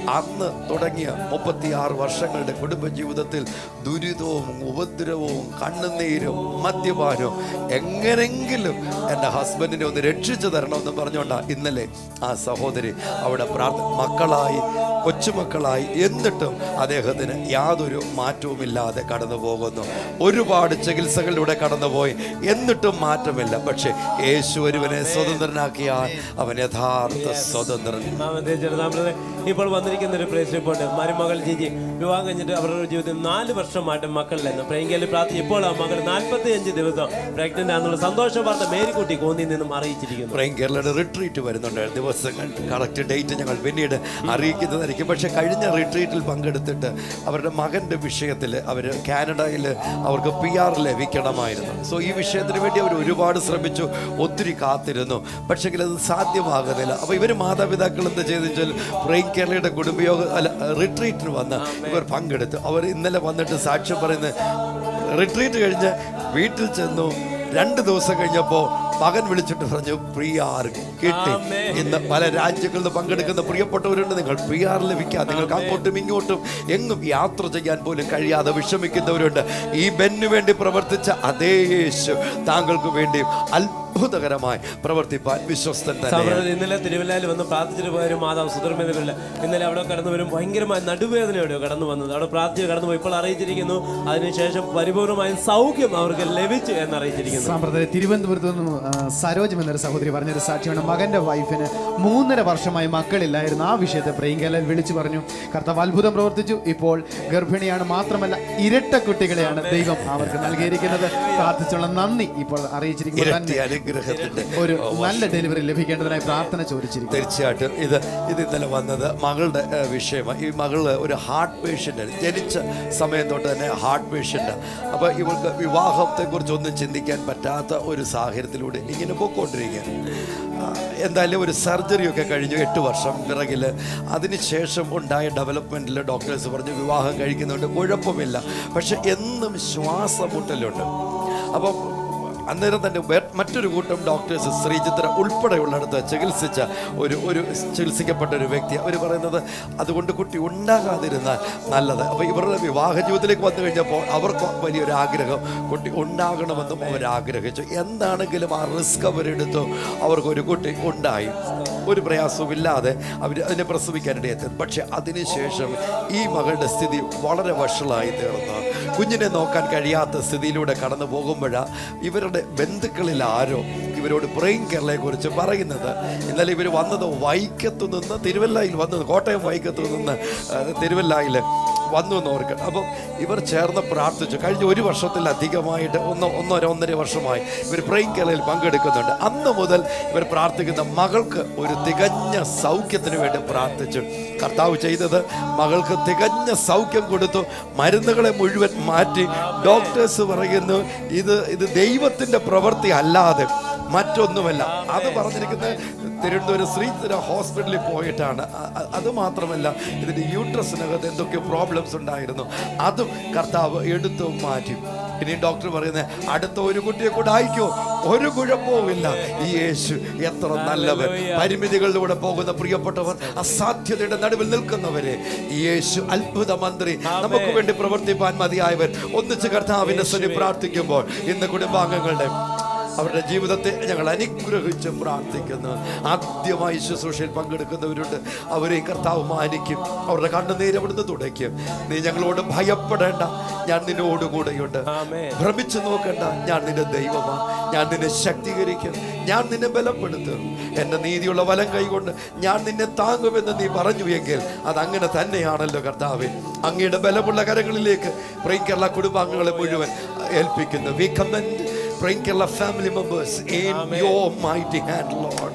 അന്ന് തുടങ്ങിയ മുപ്പത്തിയാറ് വർഷങ്ങളുടെ കുടുംബജീവിതത്തിൽ ദുരിതവും ഉപദ്രവവും കണ്ണുനീരും മദ്യപാനവും എങ്ങനെങ്കിലും എൻ്റെ ഹസ്ബൻഡിനെ ഒന്ന് രക്ഷിച്ചു തരണമെന്ന് പറഞ്ഞുകൊണ്ടാണ് ഇന്നലെ ആ സഹോദരി അവിടെ പ്രാർത്ഥ മക്കളായി കൊച്ചുമക്കളായി എന്നിട്ടും അദ്ദേഹത്തിന് യാതൊരു മാറ്റവുമില്ലാതെ കടന്നു പോകുന്നു ഒരുപാട് ചികിത്സകളിലൂടെ കടന്നുപോയി എന്നിട്ടും മാറ്റമില്ല പക്ഷെ യേശു ഒരുവനെ സ്വതന്ത്രനാക്കിയാൽ അവൻ യഥാർത്ഥ സ്വതന്ത്രൻ ഒന്നാമത്തെ ചെറുതാമത്തെ ഇപ്പോൾ വന്നിരിക്കുന്ന ഒരു പ്രേസ് റിപ്പോർട്ട് മരുമകൾ ജിജി വിവാഹം കഴിഞ്ഞിട്ട് അവരുടെ ജീവിതത്തിൽ നാല് വർഷമായിട്ട് മക്കളില്ലെന്ന് പ്രിയങ്കയിൽ പ്രാർത്ഥി ഇപ്പോൾ ആ മകൾ നാൽപ്പത്തി അഞ്ച് ദിവസം പ്രഗ്നന്റ് ആണെന്നുള്ള സന്തോഷ വാർത്ത മേരിക്കുട്ടി കോന്നിയിൽ നിന്നും അറിയിച്ചിരിക്കുന്നു പ്രൈം കേരളയുടെ റിട്രീറ്റ് വരുന്നുണ്ട് ദിവസങ്ങൾ കറക്റ്റ് ഡേറ്റ് ഞങ്ങൾ പിന്നീട് അറിയിക്കുന്നതായിരിക്കും പക്ഷേ കഴിഞ്ഞ റിട്രീറ്റിൽ പങ്കെടുത്തിട്ട് അവരുടെ മകൻ്റെ വിഷയത്തിൽ അവർ കാനഡയിൽ അവർക്ക് പി ആർ ലഭിക്കണമായിരുന്നു സോ ഈ വിഷയത്തിന് വേണ്ടി അവർ ഒരുപാട് ശ്രമിച്ചു ഒത്തിരി കാത്തിരുന്നു പക്ഷെങ്കിൽ അത് സാധ്യമാകുന്നില്ല അപ്പോൾ ഇവർ മാതാപിതാക്കൾ എന്ത് ചെയ്തെന്ന് വെച്ചാൽ പ്രൈം കേരളയുടെ കുടുംബയോഗ അല്ല റിട്രീറ്റിന് വന്ന് ഇവർ പങ്കെടുത്തു അവർ ഇന്നലെ വന്നിട്ട് സാക്ഷ്യം പറയുന്നത് റിട്രീറ്റ് കഴിഞ്ഞ് വീട്ടിൽ ചെന്നു രണ്ട് ദിവസം കഴിഞ്ഞപ്പോൾ മകൻ വിളിച്ചിട്ട് പറഞ്ഞു പി ആർ കിട്ടി ഇന്ന് പല രാജ്യങ്ങളിൽ നിന്ന് പങ്കെടുക്കുന്ന പ്രിയപ്പെട്ടവരുണ്ട് നിങ്ങൾ പി ആർ ലഭിക്കാൻ നിങ്ങൾക്ക് അങ്ങോട്ടും ഇങ്ങോട്ടും എങ്ങും യാത്ര ചെയ്യാൻ പോലും കഴിയാതെ വിഷമിക്കുന്നവരുണ്ട് ഈ ബെന്നു വേണ്ടി പ്രവർത്തിച്ച അതേ യേശു താങ്കൾക്ക് വേണ്ടി അത്ഭുതകരമായി പ്രവർത്തിപ്പാൻ വിശ്വസ്തൻ തന്നെ സഹോദരൻ ഇന്നലെ തിരുവല്ലയിൽ വന്ന് പ്രാർത്ഥിച്ചിട്ട് പോയ ഒരു മാതാവ് സുധർമ്മേന്ദ്രല്ല ഇന്നലെ അവിടെ കടന്നു വരും ഭയങ്കരമായ നടുവേദനയോടെയോ കടന്നു വന്നത് അവിടെ പ്രാർത്ഥിച്ച് കടന്നു പോയി ഇപ്പോൾ അറിയിച്ചിരിക്കുന്നു അതിനുശേഷം പരിപൂർണമായും സൗഖ്യം അവർക്ക് ലഭിച്ചു എന്ന് അറിയിച്ചിരിക്കുന്നു സാമ്പ്രദായ തിരുവനന്തപുരത്ത് നിന്നും ആ, സരോജം എന്നൊരു സഹോദരി പറഞ്ഞൊരു സാക്ഷിയാണ് മകന്റെ വൈഫിന് മൂന്നര വർഷമായി മക്കളില്ലായിരുന്നു ആ വിഷയത്തെ പ്രിയങ്കലൻ വിളിച്ചു പറഞ്ഞു കർത്താവ് അത്ഭുതം പ്രവർത്തിച്ചു ഇപ്പോൾ ഗർഭിണിയാണ് മാത്രമല്ല ഇരട്ട കുട്ടികളെയാണ് ദൈവം അവർക്ക് നൽകിയിരിക്കുന്നത് പ്രാർത്ഥിച്ചുള്ള നന്ദി ഇപ്പോൾ അറിയിച്ചിരിക്കുന്നത് ഇരട്ടി തന്നെ അനുഗ്രഹത്തിന്റെ ഒരു നല്ല ഡെലിവറി ലഭിക്കേണ്ടതിനായി പ്രാർത്ഥന ചോദിച്ചിരിക്കുന്നു തീർച്ചയായിട്ടും ഇത് ഇത് ഇന്നലെ വന്നത് മകളുടെ ഏഹ്, വിഷയമാണ് ഈ മകള് ഒരു ഹാർട്ട് പേഷ്യൻ്റ് ജനിച്ച സമയം തൊട്ട് തന്നെ ഹാർട്ട് പേഷ്യൻ്റ് അപ്പോൾ ഇവൾക്ക് വിവാഹത്തെക്കുറിച്ച് ഒന്നും ചിന്തിക്കാൻ പറ്റാത്ത ഒരു സാഹചര്യത്തിലൂടെ ഇങ്ങനെ പോയിക്കൊണ്ടിരിക്കുകയാണ് ആ, എന്തായാലും ഒരു സർജറി ഒക്കെ കഴിഞ്ഞു എട്ട് വർഷം പിറകിൽ അതിനുശേഷം ഉണ്ടായ ഡെവലപ്മെൻറ്റിൽ ഡോക്ടേഴ്സ് പറഞ്ഞു വിവാഹം കഴിക്കുന്നുണ്ട് കുഴപ്പമില്ല പക്ഷെ എന്നും ശ്വാസമുട്ടലുണ്ട് അപ്പം അന്നേരം തന്നെ വേ- മറ്റൊരു കൂട്ടം ഡോക്ടേഴ്സ് ശ്രീചിത്ര ഉൾപ്പെടെയുള്ളിടത്ത് ചികിത്സിച്ച ഒരു ഒരു ചികിത്സിക്കപ്പെട്ട ഒരു വ്യക്തി അവർ പറയുന്നത് അതുകൊണ്ട് കുട്ടി ഉണ്ടാകാതിരുന്നാൽ നല്ലത് അപ്പോൾ ഇവരുടെ വിവാഹ ജീവിതത്തിലേക്ക് വന്നു കഴിഞ്ഞപ്പോൾ അവർക്ക് വലിയൊരു ആഗ്രഹം കുട്ടി ഉണ്ടാകണമെന്നും അവർ ആഗ്രഹിച്ചു എന്താണെങ്കിലും ആ റിസ്ക് അവരെടുത്തു അവർക്ക് ഒരു കുട്ടി ഉണ്ടായി ഒരു പ്രയാസവുമില്ലാതെ അവർ അതിനെ പ്രസവിക്കാനിടയെത്തി പക്ഷെ അതിനുശേഷം ഈ മകളുടെ സ്ഥിതി വളരെ വഷളായി തീർന്നു കുഞ്ഞിനെ നോക്കാൻ കഴിയാത്ത സ്ഥിതിയിലൂടെ കടന്നു പോകുമ്പോഴാണ് ഇവരുടെ ബന്ധുക്കളിൽ ആരോ ഇവരോട് ബ്രെയിൻ കേരളയെ കുറിച്ച് പറയുന്നത് ഇന്നലെ ഇവർ വന്നത് വൈക്കത്ത് നിന്ന് തിരുവല്ലയിൽ വന്നത് കോട്ടയം വൈക്കത്ത് നിന്ന് ആ, തിരുവല്ലയിൽ വന്നു എന്ന് ഓർക്കുക അപ്പം ഇവർ ചേർന്ന് പ്രാർത്ഥിച്ചു കഴിഞ്ഞ ഒരു വർഷത്തിലധികമായിട്ട് ഒന്ന് ഒന്നര ഒന്നര വർഷമായി ഇവർ ബ്രെയിൻ കേരളയിൽ പങ്കെടുക്കുന്നുണ്ട് അന്ന് മുതൽ ഇവർ പ്രാർത്ഥിക്കുന്ന മകൾക്ക് ഒരു തികഞ്ഞ സൗഖ്യത്തിന് വേണ്ടി പ്രാർത്ഥിച്ചു കർത്താവ് ചെയ്തത് മകൾക്ക് തികഞ്ഞ സൗഖ്യം കൊടുത്തു മരുന്നുകളെ മുഴുവൻ മാറ്റി ഡോക്ടേഴ്സ് പറയുന്നു ഇത് ഇത് ദൈവത്തിൻ്റെ പ്രവൃത്തി അല്ലാതെ മറ്റൊന്നുമല്ല അത് പറഞ്ഞിരിക്കുന്നത് തിരുവനന്തപുരം ശ്രീധര ഹോസ്പിറ്റലിൽ പോയിട്ടാണ് അ- അ- അത് മാത്രമല്ല ഇതിൻ്റെ യൂട്രസിനകത്ത് എന്തൊക്കെ പ്രോബ്ലംസ് ഉണ്ടായിരുന്നു അതും കർത്താവ് എടുത്തു മാറ്റി ഇനി ഡോക്ടർ പറയുന്നത് അടുത്ത ഒരു കുട്ടിയെ കൂടെ അയക്കോ ഒരു കുഴപ്പവുമില്ല ഈ യേശു എത്ര നല്ലവൻ പരിമിതികളിലൂടെ പോകുന്ന പ്രിയപ്പെട്ടവർ അസാധ്യതയുടെ നടുവിൽ നിൽക്കുന്നവരെ ഈ യേശു അത്ഭുത മന്ത്രി നമുക്ക് വേണ്ടി പ്രവർത്തിപ്പാൻ മതിയായവർ ഒന്നിച്ച് കർത്താവിന്റെ സ്വരി പ്രാർത്ഥിക്കുമ്പോൾ ഇന്ന് കുടുംബാംഗങ്ങളുടെ അവരുടെ ജീവിതത്തെ ഞങ്ങൾ അനുഗ്രഹിച്ച് പ്രാർത്ഥിക്കുന്നു ആദ്യമായി ശുശ്രൂഷയിൽ പങ്കെടുക്കുന്നവരുണ്ട് അവരെ കർത്താവ് മാനിക്കും അവരുടെ കണ്ണുനീര് അവിടുന്ന് തുടയ്ക്കും നീ ഞങ്ങളോട് ഭയപ്പെടേണ്ട ഞാൻ നിന്നോട് കൂടെയുണ്ട് ഭ്രമിച്ചു നോക്കണ്ട ഞാൻ നിന്റെ ദൈവമാണ് ഞാൻ നിന്നെ ശക്തീകരിക്കും ഞാൻ നിന്നെ ബലപ്പെടുത്തും എൻ്റെ നീതിയുള്ള വലം കൈകൊണ്ട് ഞാൻ നിന്നെ താങ്ങുമെന്ന് നീ പറഞ്ഞു എങ്കിൽ അതങ്ങനെ തന്നെയാണല്ലോ കർത്താവെ അങ്ങയുടെ ബലമുള്ള കരങ്ങളിലേക്ക് പ്രൈ കേരള കുടുംബാംഗങ്ങളെ മുഴുവൻ ഏൽപ്പിക്കുന്നു we commend Bring Kerala family members in your mighty hand, Lord.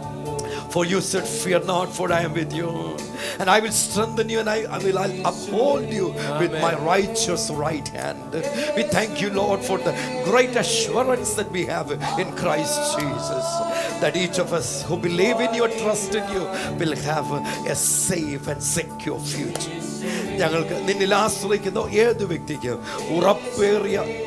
For you said, Fear not, for I am with you. And I will strengthen you and I, I will I'll uphold you with my righteous right hand. We thank you, Lord, for the great assurance that we have in Christ Jesus. That each of us who believe in you, trust in you, will have a safe and secure future. ഞങ്ങൾക്ക് നിന്നിൽ ആശ്രയിക്കുന്ന ഏത് വ്യക്തിക്കും ഉറപ്പേറിയ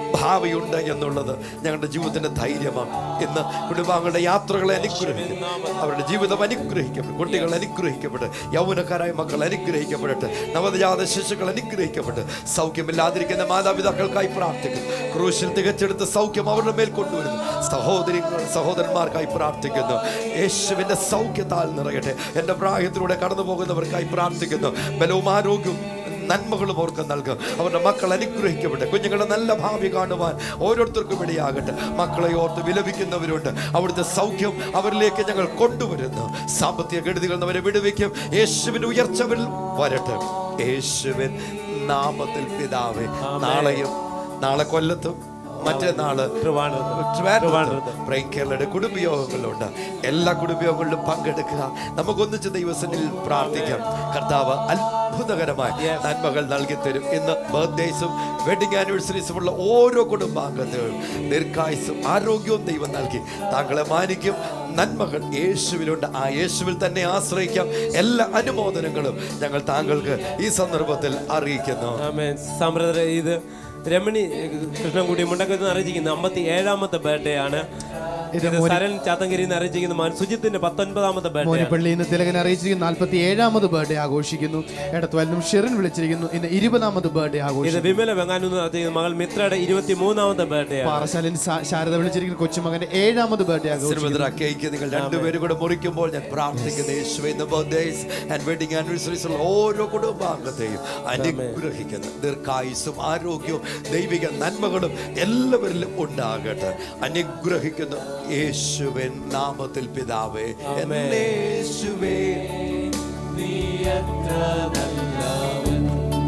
ഭാവിയുണ്ട് എന്നുള്ളത് ഞങ്ങളുടെ ജീവിതത്തിന്റെ ധൈര്യമാണ് ഇന്ന് കുടുംബാംഗങ്ങളുടെ യാത്രകളെ അനുഗ്രഹിക്കും അവരുടെ ജീവിതം അനുഗ്രഹിക്കപ്പെടും കുട്ടികൾ അനുഗ്രഹിക്കപ്പെട്ട് യൗവനക്കാരായ മക്കൾ അനുഗ്രഹിക്കപ്പെടട്ടെ നവജാത ശിശുക്കൾ അനുഗ്രഹിക്കപ്പെട്ട് സൗഖ്യമില്ലാതിരിക്കുന്ന മാതാപിതാക്കൾക്കായി പ്രാർത്ഥിക്കുന്നു ക്രൂശിൽ തികച്ചെടുത്ത സൗഖ്യം അവരുടെ മേൽ കൊണ്ടുവരുന്നു സഹോദരി സഹോദരന്മാർക്കായി പ്രാർത്ഥിക്കുന്നു യേശുവിന്റെ സൗഖ്യത്താൽ നിറയട്ടെ എൻ്റെ പ്രായത്തിലൂടെ കടന്നു പോകുന്നവർക്കായി പ്രാർത്ഥിക്കുന്നു ബലവും ആരോഗ്യവും നന്മകളും അവർക്ക് നൽകുക അവരുടെ മക്കൾ അനുഗ്രഹിക്കപ്പെട്ട് കുഞ്ഞുങ്ങളുടെ നല്ല ഭാവി കാണുവാൻ ഓരോരുത്തർക്കും ഇടയാകട്ടെ മക്കളെ ഓർത്ത് വിലപിക്കുന്നവരുണ്ട് അവിടുത്തെ സൗഖ്യം അവരിലേക്ക് ഞങ്ങൾ കൊണ്ടുവരുന്നു സാമ്പത്തിക കെടുതികൾ നിന്ന് അവരെ വിടുവിക്കും യേശുവിന്റെ ഉയർച്ച അവരിൽ വരട്ടെ യേശുവിൻ നാമത്തിൽ പിതാവേ നാളെയും നാളെ കൊല്ലത്തും മറ്റന്നാള് ട്രിവാൻഡ്രത്ത് പ്രൈം കേരളയുടെ കുടുംബയോഗങ്ങളുണ്ട് എല്ലാ കുടുംബയോഗങ്ങളിലും പങ്കെടുക്കുക നമുക്കൊന്നിച്ച് ദൈവസനിൽ പ്രാർത്ഥിക്കാം കർത്താവ് അത്ഭുതകരമായ നന്മകൾ നൽകി തരും ഇന്ന് ബർത്ത്ഡേസും വെഡിങ് ആനിവേഴ്സറീസും ഉള്ള ഓരോ കുടുംബാംഗങ്ങളും ദീർഘായുസും ആരോഗ്യവും ദൈവം നൽകി താങ്കളെ മാനിക്കും നന്മകൾ യേശുവിലുണ്ട് ആ യേശുവിൽ തന്നെ ആശ്രയിക്കാം എല്ലാ അനുമോദനങ്ങളും ഞങ്ങൾ താങ്കൾക്ക് ഈ സന്ദർഭത്തിൽ അറിയിക്കുന്നു ആമേൻ സാമ്പ്രദായ ഇത് രമണി കൃഷ്ണൻകുടി മുണ്ടക്കത്ത് നിന്ന് അറിയിച്ചിരിക്കുന്ന അമ്പത്തി ഏഴാമത്തെ ബർത്ത്ഡേ ആണ് ഇത് ഇത് സരൺ ചാത്തങ്കരിയിൽ നിന്ന് അറിയിച്ചിരിക്കുന്ന മകൻ സുജിത്തിന്റെ പത്തൊൻപതാമത്തെ ബർത്ത്ഡേ മോനിപ്പള്ളി ഇന്ന് തിലകൻ അറിയിച്ചിരിക്കുന്ന നാൽപ്പത്തി ഏഴാമത് ബർത്ത്ഡേ ആഘോഷിക്കുന്നു എടത്വലിനും ഷെറിൻ വിളിച്ചിരിക്കുന്നു ഇന്ന് ഇരുപതാമത് ബർത്ത്ഡേ ഇത് ആഘോഷിക്കുന്നു വിമല വെങ്ങാനൂർ നിന്ന് അറിയിച്ചിരിക്കുന്ന മകൾ മിത്രയുടെ ഇരുപത്തി മൂന്നാമത്തെ ബർത്ത്ഡേ ആണ് പാറശാലിൻ ശാ- ശാരദ വിളിച്ചിരിക്കുന്ന കൊച്ചുമകന്റെ ഏഴാമത് ബർത്ത്ഡേ ആഘോഷിക്കുന്നു സിനിമ കേക്ക് നിങ്ങൾ രണ്ടുപേരും കൂടെ മുറിക്കുമ്പോൾ ഞാൻ പ്രാർത്ഥിക്കുന്ന യേശുവേ ഇന്ന് ബർത്ത്ഡേസ് ആൻഡ് വെഡിങ് ആനിവേഴ്സറീസ് ഉള്ള ഓരോ കുടുംബാംഗത്തെയും അനുഗ്രഹിക്കുന്നു ദീർഘായുസും ആരോഗ്യവും ദൈവിക നന്മകളും എല്ലാവരിലും ഉണ്ടാകട്ടെ അനുഗ്രഹിക്കുന്നു യേശുവിൻ നാമത്തിൽ പിതാവേ എന്നെ യേശുവേ നീ എത്ര നല്ലവൻ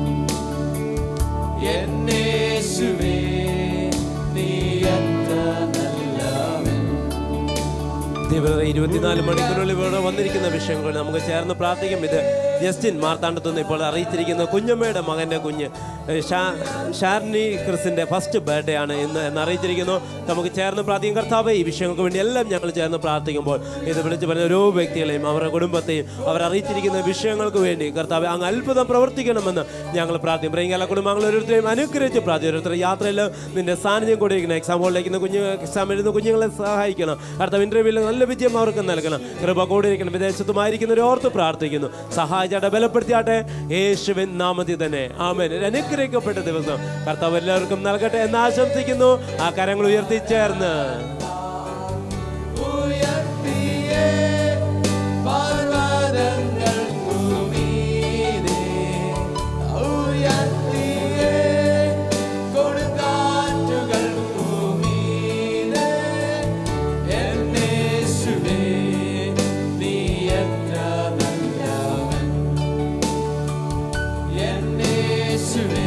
എന്നേശുവേ നീ എത്ര നല്ലവൻ ദൈവം ഇരുപത്തിനാല് മണിക്കൂറുകളിൽ ഇവിടെ വന്നിരിക്കുന്ന വിഷയങ്ങൾ നമുക്ക് ചേർന്ന് പ്രാർത്ഥിക്കും ഇത് ജസ്റ്റിൻ മാർത്താണ്ടത്തുനിന്ന് ഇപ്പോൾ അറിയിച്ചിരിക്കുന്ന കുഞ്ഞമ്മയുടെ മകൻ്റെ കുഞ്ഞ് ഏ, ഷാ- ഷാർണി ക്രിസിൻ്റെ ഫസ്റ്റ് ബർത്ത്ഡേ ആണ് ഇന്ന് എന്ന് അറിയിച്ചിരിക്കുന്നു നമുക്ക് ചേർന്ന് പ്രാർത്ഥിക്കും കർത്താവ് ഈ വിഷയങ്ങൾക്ക് വേണ്ടി എല്ലാം ഞങ്ങൾ ചേർന്ന് പ്രാർത്ഥിക്കുമ്പോൾ ഇത് വിളിച്ച് പറഞ്ഞ ഓരോ വ്യക്തികളെയും അവരുടെ കുടുംബത്തെയും അവർ അറിയിച്ചിരിക്കുന്ന വിഷയങ്ങൾക്ക് വേണ്ടി കർത്താവ് അങ്ങ് അത്ഭുതം പ്രവർത്തിക്കണമെന്ന് ഞങ്ങൾ പ്രാർത്ഥിക്കും പ്രിയങ്കല കുടുംബങ്ങൾ ഓരോരുത്തരെയും അനുഗ്രഹിച്ച് പ്രാർത്ഥിക്കും ഓരോരുത്തർ യാത്രയിൽ നിന്റെ സാന്നിധ്യം കൂടെ ഇരിക്കണം എക്സാം ഹോളിലേക്ക് ഇന്ന് കുഞ്ഞു എക്സാം എഴുതുന്ന കുഞ്ഞുങ്ങളെ സഹായിക്കണം കർത്താവ് ഇന്റർവ്യൂവിൽ നല്ല വിജയം അവർക്ക് നൽകണം കൃപ കൂടെ ഇരിക്കണം വിദേശത്തുമായിരിക്കുന്നവരെ ഓർത്ത് പ്രാർത്ഥിക്കുന്നു സഹായിച്ചാട്ടെ ബലപ്പെടുത്തിയാട്ടെ യേശുവിൻ നാമത്തിൽ തന്നെ ആമേൻ ഒരു അനുഗ്രഹിക്കപ്പെട്ട ദിവസം കർത്താവ് എല്ലാവർക്കും നൽകട്ടെ എന്ന് ആശംസിക്കുന്നു ആ കരങ്ങൾ ഉയർത്തി ചേർന്ന് ഉയർത്തിയേ പർവ്വതങ്ങൾക്കു മീതെ ഉയർത്തിയേ കൊടുങ്കാറ്റുകൾക്കു മീതെ എന്നേശുവേ നീ എത്ര നല്ലവൻ എന്നേശുവേ